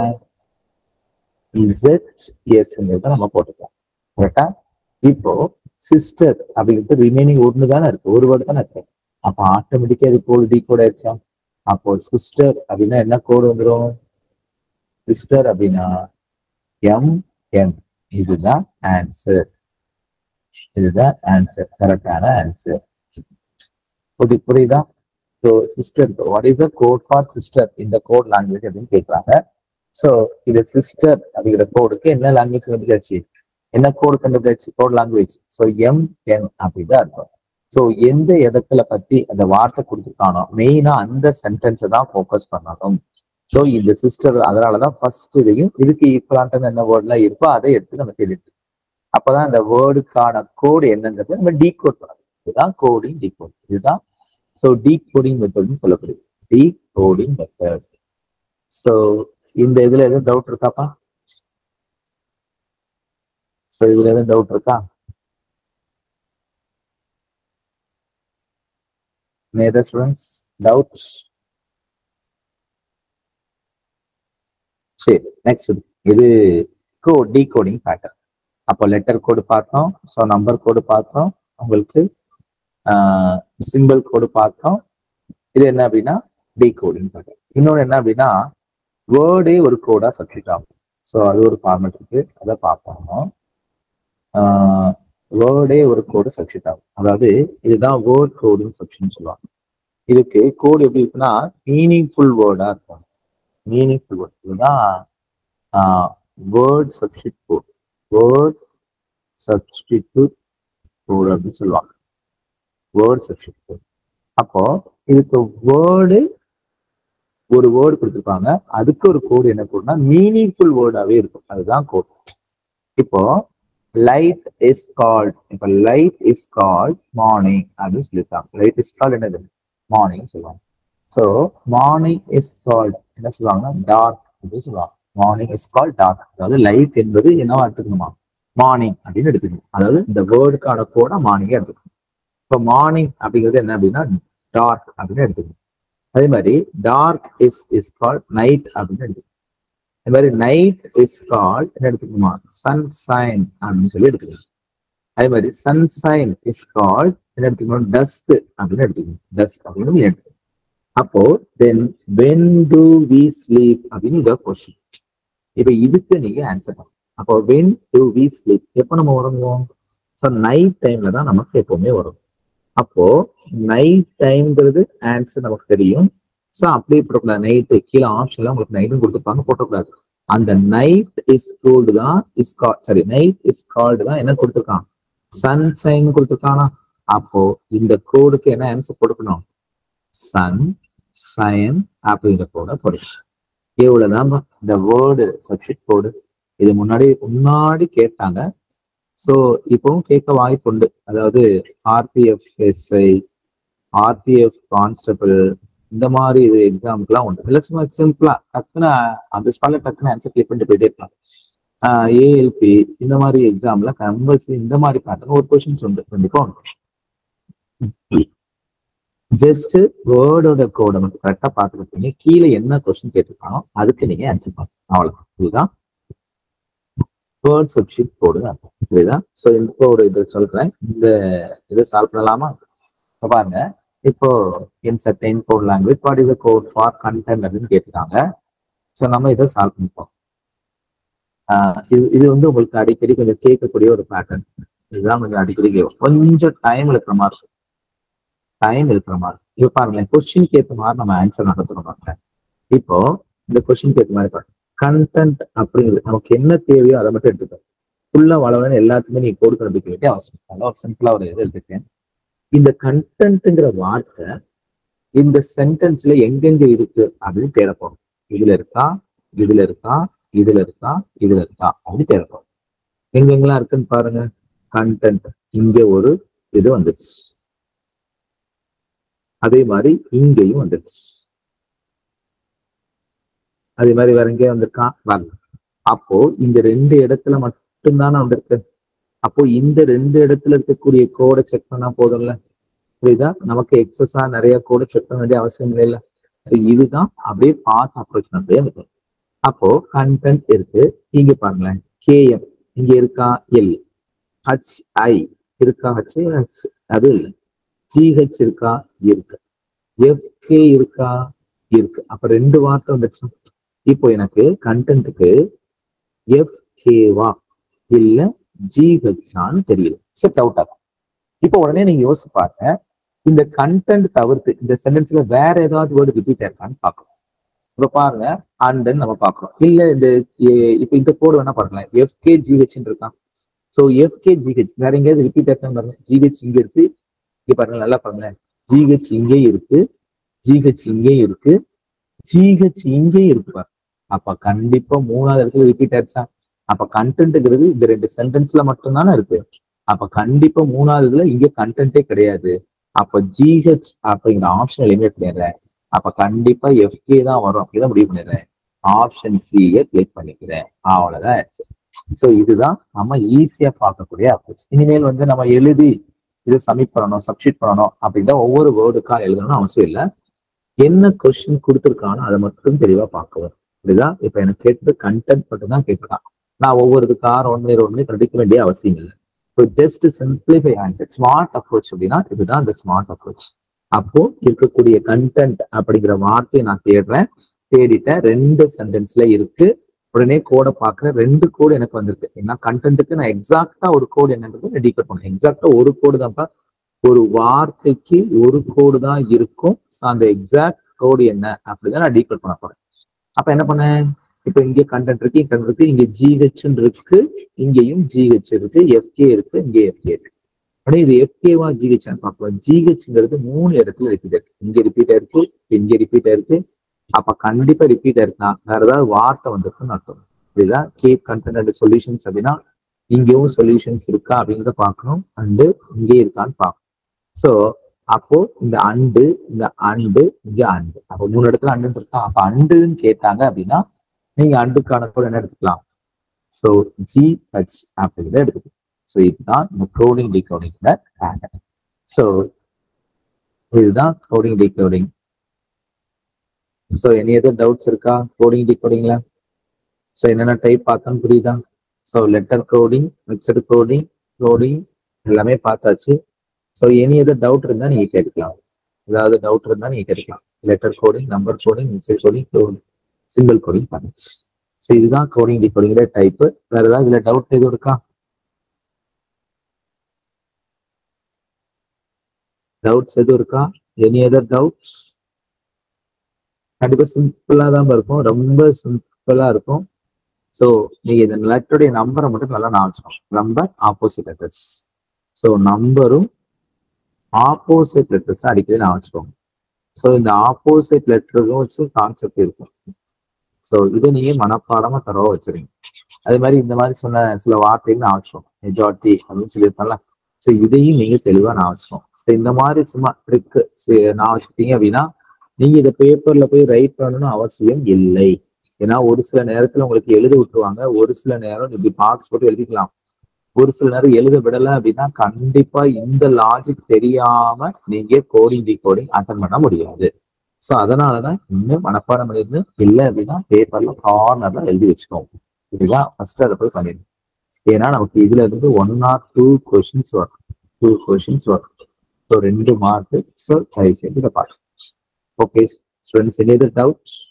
இசட் எஸ்ங்கிறத நம்ம போட்டுக்கலாம் கரெக்டா இப்போ சிஸ்டர் அப்படிங்கிறது ரிமைனிங் ஒன்று தானே இருக்கு ஒரு வேர்டு தானே இருக்கு அப்ப ஆட்டோமேட்டிக்கா இது கோடு டி கோட் ஆயிடுச்சா அப்போ சிஸ்டர் அப்படின்னா என்ன கோடு வந்துடும் சிஸ்டர் அப்படின்னா எம் எம் இதுதான் ஆன்சர் இதுதான் ஆன்சர் கரெக்டான ஆன்சர் ஓகே புரியுதா so sister what is the code for sister இந்த கோட் லாங்குவேஜ் அப்படின்னு கேட்குறாங்க ஸோ இது சிஸ்டர் அப்படிங்கிற கோடுக்கு என்ன லாங்குவேஜ் கண்டுபிடிச்சாச்சு என்ன கோடு கண்டுபிடிச்சாச்சு code language so M N அப்படிதான் இருக்கும் ஸோ எந்த இடத்துல பத்தி அந்த வார்த்தை கொடுத்துருக்கானோ மெயினா அந்த சென்டென்ஸை தான் ஃபோக்கஸ் பண்ணணும் ஸோ இந்த சிஸ்டர் அதனாலதான் ஃபர்ஸ்ட் இதையும் இதுக்கு ஈக்குவலான்ட்டு என்ன வேர்ட்லாம் இருக்கோ அதை எடுத்து நம்ம தெரியுது அப்பதான் அந்த வேர்டுக்கான கோடு என்னங்கிறத நம்ம டீகோட் பண்ணணும் இதுதான் கோடிங் டீகோட் இதுதான் ஸோ டீகோடிங் மெத்தட்னு சொல்லப்படுது டீகோடிங் மெத்தட் ஸோ இந்த இதுல எதுவும் டவுட் இருக்காப்பா ஸோ இதுல எதுவும் டவுட் இருக்கா Any other students? Doubts? சரி நெக்ஸ்ட் இது கோ டீகோடிங் பேட்டர்ன் அப்போ லெட்டர் கோடு பார்த்தோம் ஸோ நம்பர் கோடு பார்த்தோம் உங்களுக்கு சிம்பிள் கோடு பார்த்தோம் இது என்ன அப்படின்னா டீகோடிங் பேட்டர்ன் இன்னொன்று என்ன அப்படின்னா வேர்டே ஒரு கோடா சப்ஜெக்ட் ஆகும் ஸோ அது ஒரு ஃபார்மேட் இருக்கு அதை பார்ப்போம் வேர்டே ஒரு கோடு சப்ஜெக்ட் ஆகும் அதாவது இதுதான் வேர்ட் கோடிங் செக்ஷன் சொல்லுவாங்க இதுக்கு கோடு எப்படி இருக்குன்னா மீனிங்ஃபுல் வேர்டா இருக்கும் மீனிங்ஃபுல் வேர்ட் இதுதான் word substitute code word substitute code அப்படின்னு சொல்லுவாங்க வேர்ட் சப்ஸ்டிட் கோட் அப்போ இதுக்கு வேர்டு ஒரு வேர்டு கொடுத்துருப்பாங்க அதுக்கு ஒரு கோடு என்ன கோடுனா மீனிங்ஃபுல் வேர்டாவே இருக்கும் அதுதான் கோட் இப்போ லைட் இஸ் கால்ட் இப்போ லைட் இஸ் கால்ட் மார்னிங் அப்படின்னு சொல்லியிருக்காங்க லைட் இஸ் கால்ட் என்னது மார்னிங் சொல்லுவாங்க ஸோ மார்னிங் இஸ் கால்ட் என்ன சொல்லுவாங்கன்னா டார்க் அப்படின்னு சொல்லுவாங்க மார்னிங் இஸ் கால்ட் டார்க் அதாவது லைட் என்பது என்னவா எடுத்துக்கணுமா மார்னிங் அப்படின்னு எடுத்துக்கணும் அதாவது இந்த வேர்டுக்கான கோடா மார்னிங்கே எடுத்துக்கணும் இப்போ மார்னிங் அப்படிங்கிறது என்ன அப்படின்னா டார்க் அப்படின்னு எடுத்துக்கணும் அதே மாதிரி dark is is called night அப்படின்னு எடுத்துக்கணும் அதே மாதிரி நைட் இஸ் கால்ட் என்ன எடுத்துக்கணுமா சன்சைன் அப்படின்னு சொல்லி எடுத்துக்கணும் அதே மாதிரி சன்சைன் இஸ் கால்ட் என்ன எடுத்துக்கணும் டஸ்ட் அப்படின்னு எடுத்துக்கணும் டஸ்ட் அப்படின்னு நீ எடுத்துக்கணும் அப்போ then when do we sleep அப்படின்னு இதை கொஸ்டின் இப்போ இதுக்கு நீங்க ஆன்சர் பண்ணணும் அப்போ வென் டு வி ஸ்லீப் எப்போ நம்ம உறங்குவோம் ஸோ நைட் டைம்ல தான் நமக்கு எப்பவுமே வரும் அப்போ நைட் டைம்ங்கிறது ஆன்சர் நமக்கு தெரியும் ஸோ அப்படியே போடக்கூடாது நைட்டு கீழே ஆப்ஷன்ல உங்களுக்கு நைட்டும் கொடுத்துருப்பாங்க போட்டக்கூடாது அந்த நைட் இஸ் கோல்டு தான் is call sorry night is called தான் என்ன கொடுத்துருக்கான் சன்சைன் கொடுத்துருக்கானா அப்போ இந்த கோடுக்கு என்ன ஆன்சர் கொடுக்கணும் சன் சயன் அப்படிங்கிற கோடை போடணும் இவ்வளவுதான் இந்த வேர்டு சப்ஷிட் கோடு இது முன்னாடி முன்னாடி கேட்டாங்க ஸோ இப்பவும் கேட்க வாய்ப்பு உண்டு அதாவது ஆர்பிஎஃப் எஸ்ஐ ஆர்பிஎஃப் கான்ஸ்டபிள் இந்த மாதிரி இது எக்ஸாமுக்குலாம் உண்டு இல்லை சும்மா சிம்பிளா டக்குன்னு அந்த ஸ்பாட்ல டக்குன்னு ஆன்சர் கிளிக் பண்ணிட்டு போயிட்டே இருக்கலாம் ஏஎல்பி இந்த மாதிரி எக்ஸாம்ல கம்பல்சரி இந்த மாதிரி பேட்டர்ன் ஒரு கொஸ்டின்ஸ் உண்டு கண்டிப்பா உண்டு ஜஸ்ட் வேர்டோட கோடை மட்டும் கரெக்டா பார்த்துக்கிட்டீங்க கீழே என்ன கொஸ்டின் கேட்டிருக்கானோ அதுக்கு நீங்க ஆன்சர் பண்ணணும் அவ்வளவுதான் இதுதான் வேர்ட் சப்ஷீட் கோடு அர்த்தம் புரியுதா ஸோ இந்த ஒரு இதை சொல்றேன் இந்த இதை சால்வ் பண்ணலாமா இப்போ பாருங்க இப்போ in certain code language what is code for content அப்படின்னு கேட்டிருக்காங்க ஸோ நம்ம இதை சால்வ் பண்ணிப்போம் இது இது வந்து உங்களுக்கு அடிக்கடி கொஞ்சம் கேட்கக்கூடிய ஒரு பேட்டர்ன் இதுதான் கொஞ்சம் அடிக்கடி கேட்கும் கொஞ்சம் டைம் இருக்கிற மாதிரி இருக்கும் டைம் இருக்கிற மாதிரி இப்போ பாருங்களேன் கொஸ்டின் ஏற்ற மாதிரி நம்ம ஆன்சர் நகர்த்தணும் பாருங்க இப்போ இந்த கொஸ்டின் ஏற்ற மாதிரி பாருங்க கண்டென்ட் அப்படிங்கிறது நமக்கு என்ன தேவையோ அதை மட்டும் எடுத்துக்கோ ஃபுல்லா வளவன்னு எல்லாத்துக்குமே நீ கோடு கண்டுபிடிக்க வேண்டிய அவசியம் அதான் சிம்பிளா ஒரு இது எடுத்துக்கேன் இந்த கண்டென்ட்ங்கிற வார்த்தை இந்த சென்டென்ஸ்ல எங்கெங்க இருக்கு அப்படின்னு தேடப்போம் இதுல இருக்கா இதுல இருக்கா இதுல இருக்கா இதுல இருக்கா அப்படின்னு தேடப்போம் எங்கெங்கெல்லாம் இருக்குன்னு பாருங்க கண்டென்ட் இங்க ஒரு இது வந்துருச்சு அதே மாதிரி இங்கேயும் வந்துருச்சு அதே மாதிரி வேற எங்கேயும் வந்திருக்கான் வரல அப்போ இந்த ரெண்டு இடத்துல மட்டும்தானே வந்திருக்கு அப்போ இந்த ரெண்டு இடத்துல இருக்கக்கூடிய கோடை செக் பண்ணா போதும்ல புரியுதா நமக்கு எக்ஸஸா நிறைய கோடை செக் பண்ண வேண்டிய அவசியம் இல்லை ஸோ இதுதான் அப்படியே பார்த்து அப்ரோச் பண்ண மெத்தட் அப்போ கண்டென்ட் இருக்கு இங்க பாருங்களேன் கேஎம் இங்க இருக்கா எல் ஹச் ஐ இருக்கா ஹச் ஹச் அது இல்லை ஜிஹெச் இருக்கா இருக்கு எஃப்கே இருக்கா இருக்கு அப்ப ரெண்டு வார்த்தை வந்துச்சு இப்போ எனக்கு கண்டென்ட்டுக்கு எஃப் கேவா இல்ல ஜிஹெச்சான்னு தெரியல சரி டவுட் ஆகும் இப்போ உடனே நீங்க யோசிச்சு பாருங்க இந்த கண்டென்ட் தவிர்த்து இந்த சென்டென்ஸ்ல வேற ஏதாவது வேர்டு ரிப்பீட் ஆயிருக்கான்னு பார்க்கணும் இப்ப பாருங்க அண்ட் நம்ம பார்க்கறோம் இல்ல இந்த இப்ப இந்த கோடு வேணா பாருங்களேன் எஃப்கே ஜிஹெச் இருக்கான் ஸோ எஃப்கே ஜிஹெச் வேற எங்கேயாவது ரிப்பீட் ஆயிருக்கான்னு பாருங்க ஜிஹெச் இங்க இருக்கு இங்க பாருங்க நல்லா பாருங்களேன் ஜிஹெச் இங்கே இருக்கு ஜிஹெச் இங்கே இருக்கு ஜிஹெச் இங்கே இருக்கு பாருங்க அப்ப கண்டிப்பா மூணாவது இடத்துல ரிப்பீட் ஆயிடுச்சா அப்ப கண்டென்ட்ங்கிறது இந்த ரெண்டு சென்டென்ஸ்ல மட்டும்தானே இருக்கு அப்ப கண்டிப்பா மூணாவது இதுல இங்க கண்டென்ட்டே கிடையாது அப்ப ஜிஹெச் அப்படிங்கிற ஆப்ஷன் எலிமினேட் பண்ணிடுறேன் அப்ப கண்டிப்பா எஃப்கே தான் வரும் அப்படிதான் முடிவு பண்ணிடுறேன் ஆப்ஷன் சியை கிளிக் பண்ணிக்கிறேன் அவ்வளவுதான் ஸோ இதுதான் நம்ம ஈஸியா பார்க்கக்கூடிய அப்ரோச் இனிமேல் வந்து நம்ம எழுதி இதை சப்மிட் பண்ணணும் சப்ஷீட் பண்ணணும் அப்படின்னா ஒவ்வொரு வேர்டுக்கா எழுதணும்னு அவசியம் இல்லை என்ன கொஸ்டின் கொடுத்துருக்கானோ அதை மட்டும் தெளிவா பார்க்கணும் இதுதான் இப்ப எனக்கு கேட்டது கண்டென்ட் மட்டும் தான் கேட்கலாம் நான் ஒவ்வொரு இதுக்கா ஒன் மினிட் ஒன் மினிட் கண்டிக்க வேண்டிய அவசியம் இல்லை so just simplify answer smart approach அப்படின்னா இதுதான் இந்த ஸ்மார்ட் அப்ரோச் அப்போ இருக்கக்கூடிய கண்டென்ட் அப்படிங்கிற வார்த்தையை நான் தேடுறேன் தேடிட்டேன் ரெண்டு சென்டென்ஸ்ல இருக்கு உடனே கோடை பார்க்குறேன் ரெண்டு கோடு எனக்கு வந்திருக்கு ஏன்னா கண்டென்ட்டுக்கு நான் எக்ஸாக்டா ஒரு கோடு என்னன்றது டீகோட் பண்ணேன் எக்ஸாக்டா ஒரு கோடு தான்ப்பா ஒரு வார்த்தைக்கு ஒரு கோடு தான் இருக்கும் ஸோ அந்த எக்ஸாக்ட் கோடு என்ன அப்படிதான் நான் டீகோட் பண்ண போறேன் அப்ப என்ன பண்ணேன் இப்ப இங்க கண்டென்ட் இருக்கு இங்க இருக்கு இங்க ஜிஹெச் இருக்கு இங்கேயும் ஜிஹெச் இருக்கு எஃப்கே இருக்கு இங்க எஃப்கே இருக்கு அப்படியே இது எஃப்கேவா ஜிஹெச் பார்க்கலாம் ஜிஹெச்ங்கிறது மூணு இடத்துல ரிப்பீட் இருக்கு இங்க ரிப்பீட் இருக்கு இங்க ரிப்பீட் இருக்கு அப்ப கண்டிப்பா ரிப்பீட் ஆயிருக்குன்னா வேற ஏதாவது வார்த்தை வந்திருக்குன்னு அர்த்தம் இதுதான் கேப் கண்டென்ட் அண்ட் சொல்யூஷன்ஸ் அப்படின்னா இங்கேயும் சொல்யூஷன்ஸ் இருக்கா அப்படிங்கிறத பார்க்கணும் அண்டு இங்கே இருக்கான்னு பார்க்கணும் ஸோ அப்போ இந்த அண்டு இந்த அண்டு இங்க அண்டு அப்போ மூணு இடத்துல அண்டு இருக்கா அப்ப அண்டுன்னு கேட்டாங்க அப்படின்னா நீங்க அண்டுக்கான கூட என்ன எடுத்துக்கலாம் ஸோ ஜி ஹெச் அப்படிங்கிறத எடுத்துக்கலாம் ஸோ இதுதான் இந்த கோடிங் டிகோடிங்ல ஸோ இதுதான் கோடிங் டிகோடிங் ஸோ எனி எதுவும் டவுட்ஸ் இருக்கா கோடிங் டிகோடிங்ல ஸோ என்னென்ன டைப் பார்த்தோன்னு புரியுதா so letter coding mixed coding coding எல்லாமே பார்த்தாச்சு ஸோ எனி எதுவும் டவுட் இருந்தால் நீங்கள் கேட்டுக்கலாம் ஏதாவது டவுட் இருந்தால் நீங்கள் கேட்டுக்கலாம் letter coding number coding mixture coding simple coding பார்த்தாச்சு ஸோ இதுதான் கோடிங் டிகோடிங்கிற டைப்பு வேற ஏதாவது இதில் டவுட் எதுவும் இருக்கா டவுட்ஸ் எதுவும் இருக்கா எனி அதர் டவுட்ஸ் கண்டிப்பா சிம்பிளா தான் இருக்கும் ரொம்ப சிம்பிளா இருக்கும் ஸோ நீங்க இந்த லெட்டருடைய நம்பரை மட்டும் நல்லா நான் வச்சுக்கணும் நம்பர் ஆப்போசிட் லெட்டர்ஸ் ஸோ நம்பரும் ஆப்போசிட் லெட்டர்ஸ் அடிக்கடி நான் வச்சுக்கோங்க ஸோ இந்த ஆப்போசிட் லெட்டருக்கும் வச்சு கான்செப்ட் இருக்கும் ஸோ இதை நீங்க மனப்பாடமா தரவா வச்சிருங்க அதே மாதிரி இந்த மாதிரி சொன்ன சில வார்த்தைகள் நான் வச்சுக்கோங்க மெஜாரிட்டி அப்படின்னு சொல்லியிருக்கேன்ல ஸோ இதையும் நீங்க தெளிவா நான் வச்சுக்கோங்க ஸோ இந்த மாதிரி சும்மா ட்ரிக்கு நான் வச்சுக்கிட்டீங்க அப்படின்னா நீங்க இதை பேப்பர்ல போய் ரைட் பண்ணணும்னு அவசியம் இல்லை ஏன்னா ஒரு சில நேரத்துல உங்களுக்கு எழுத விட்டுருவாங்க ஒரு சில நேரம் இப்படி பாக்ஸ் போட்டு எழுதிக்கலாம் ஒரு சில நேரம் எழுத விடல அப்படின்னா கண்டிப்பா இந்த லாஜிக் தெரியாம நீங்க கோடிங் டி கோடிங் அட்டன் பண்ண முடியாது ஸோ அதனாலதான் இன்னும் மனப்பாடம் பண்ணிருந்து இல்லை அப்படின்னா பேப்பர்ல கார்னர்ல எழுதி வச்சுக்கோங்க இதுதான் ஃபர்ஸ்ட் அதை போய் பண்ணிடுங்க ஏன்னா நமக்கு இதுல இருந்து ஒன் ஆர் டூ கொஷின்ஸ் வரும் டூ கொஷின்ஸ் வரும் ஸோ ரெண்டு மார்க் ஸோ தயவு செய்து இதை பாருங்க okay students any other doubts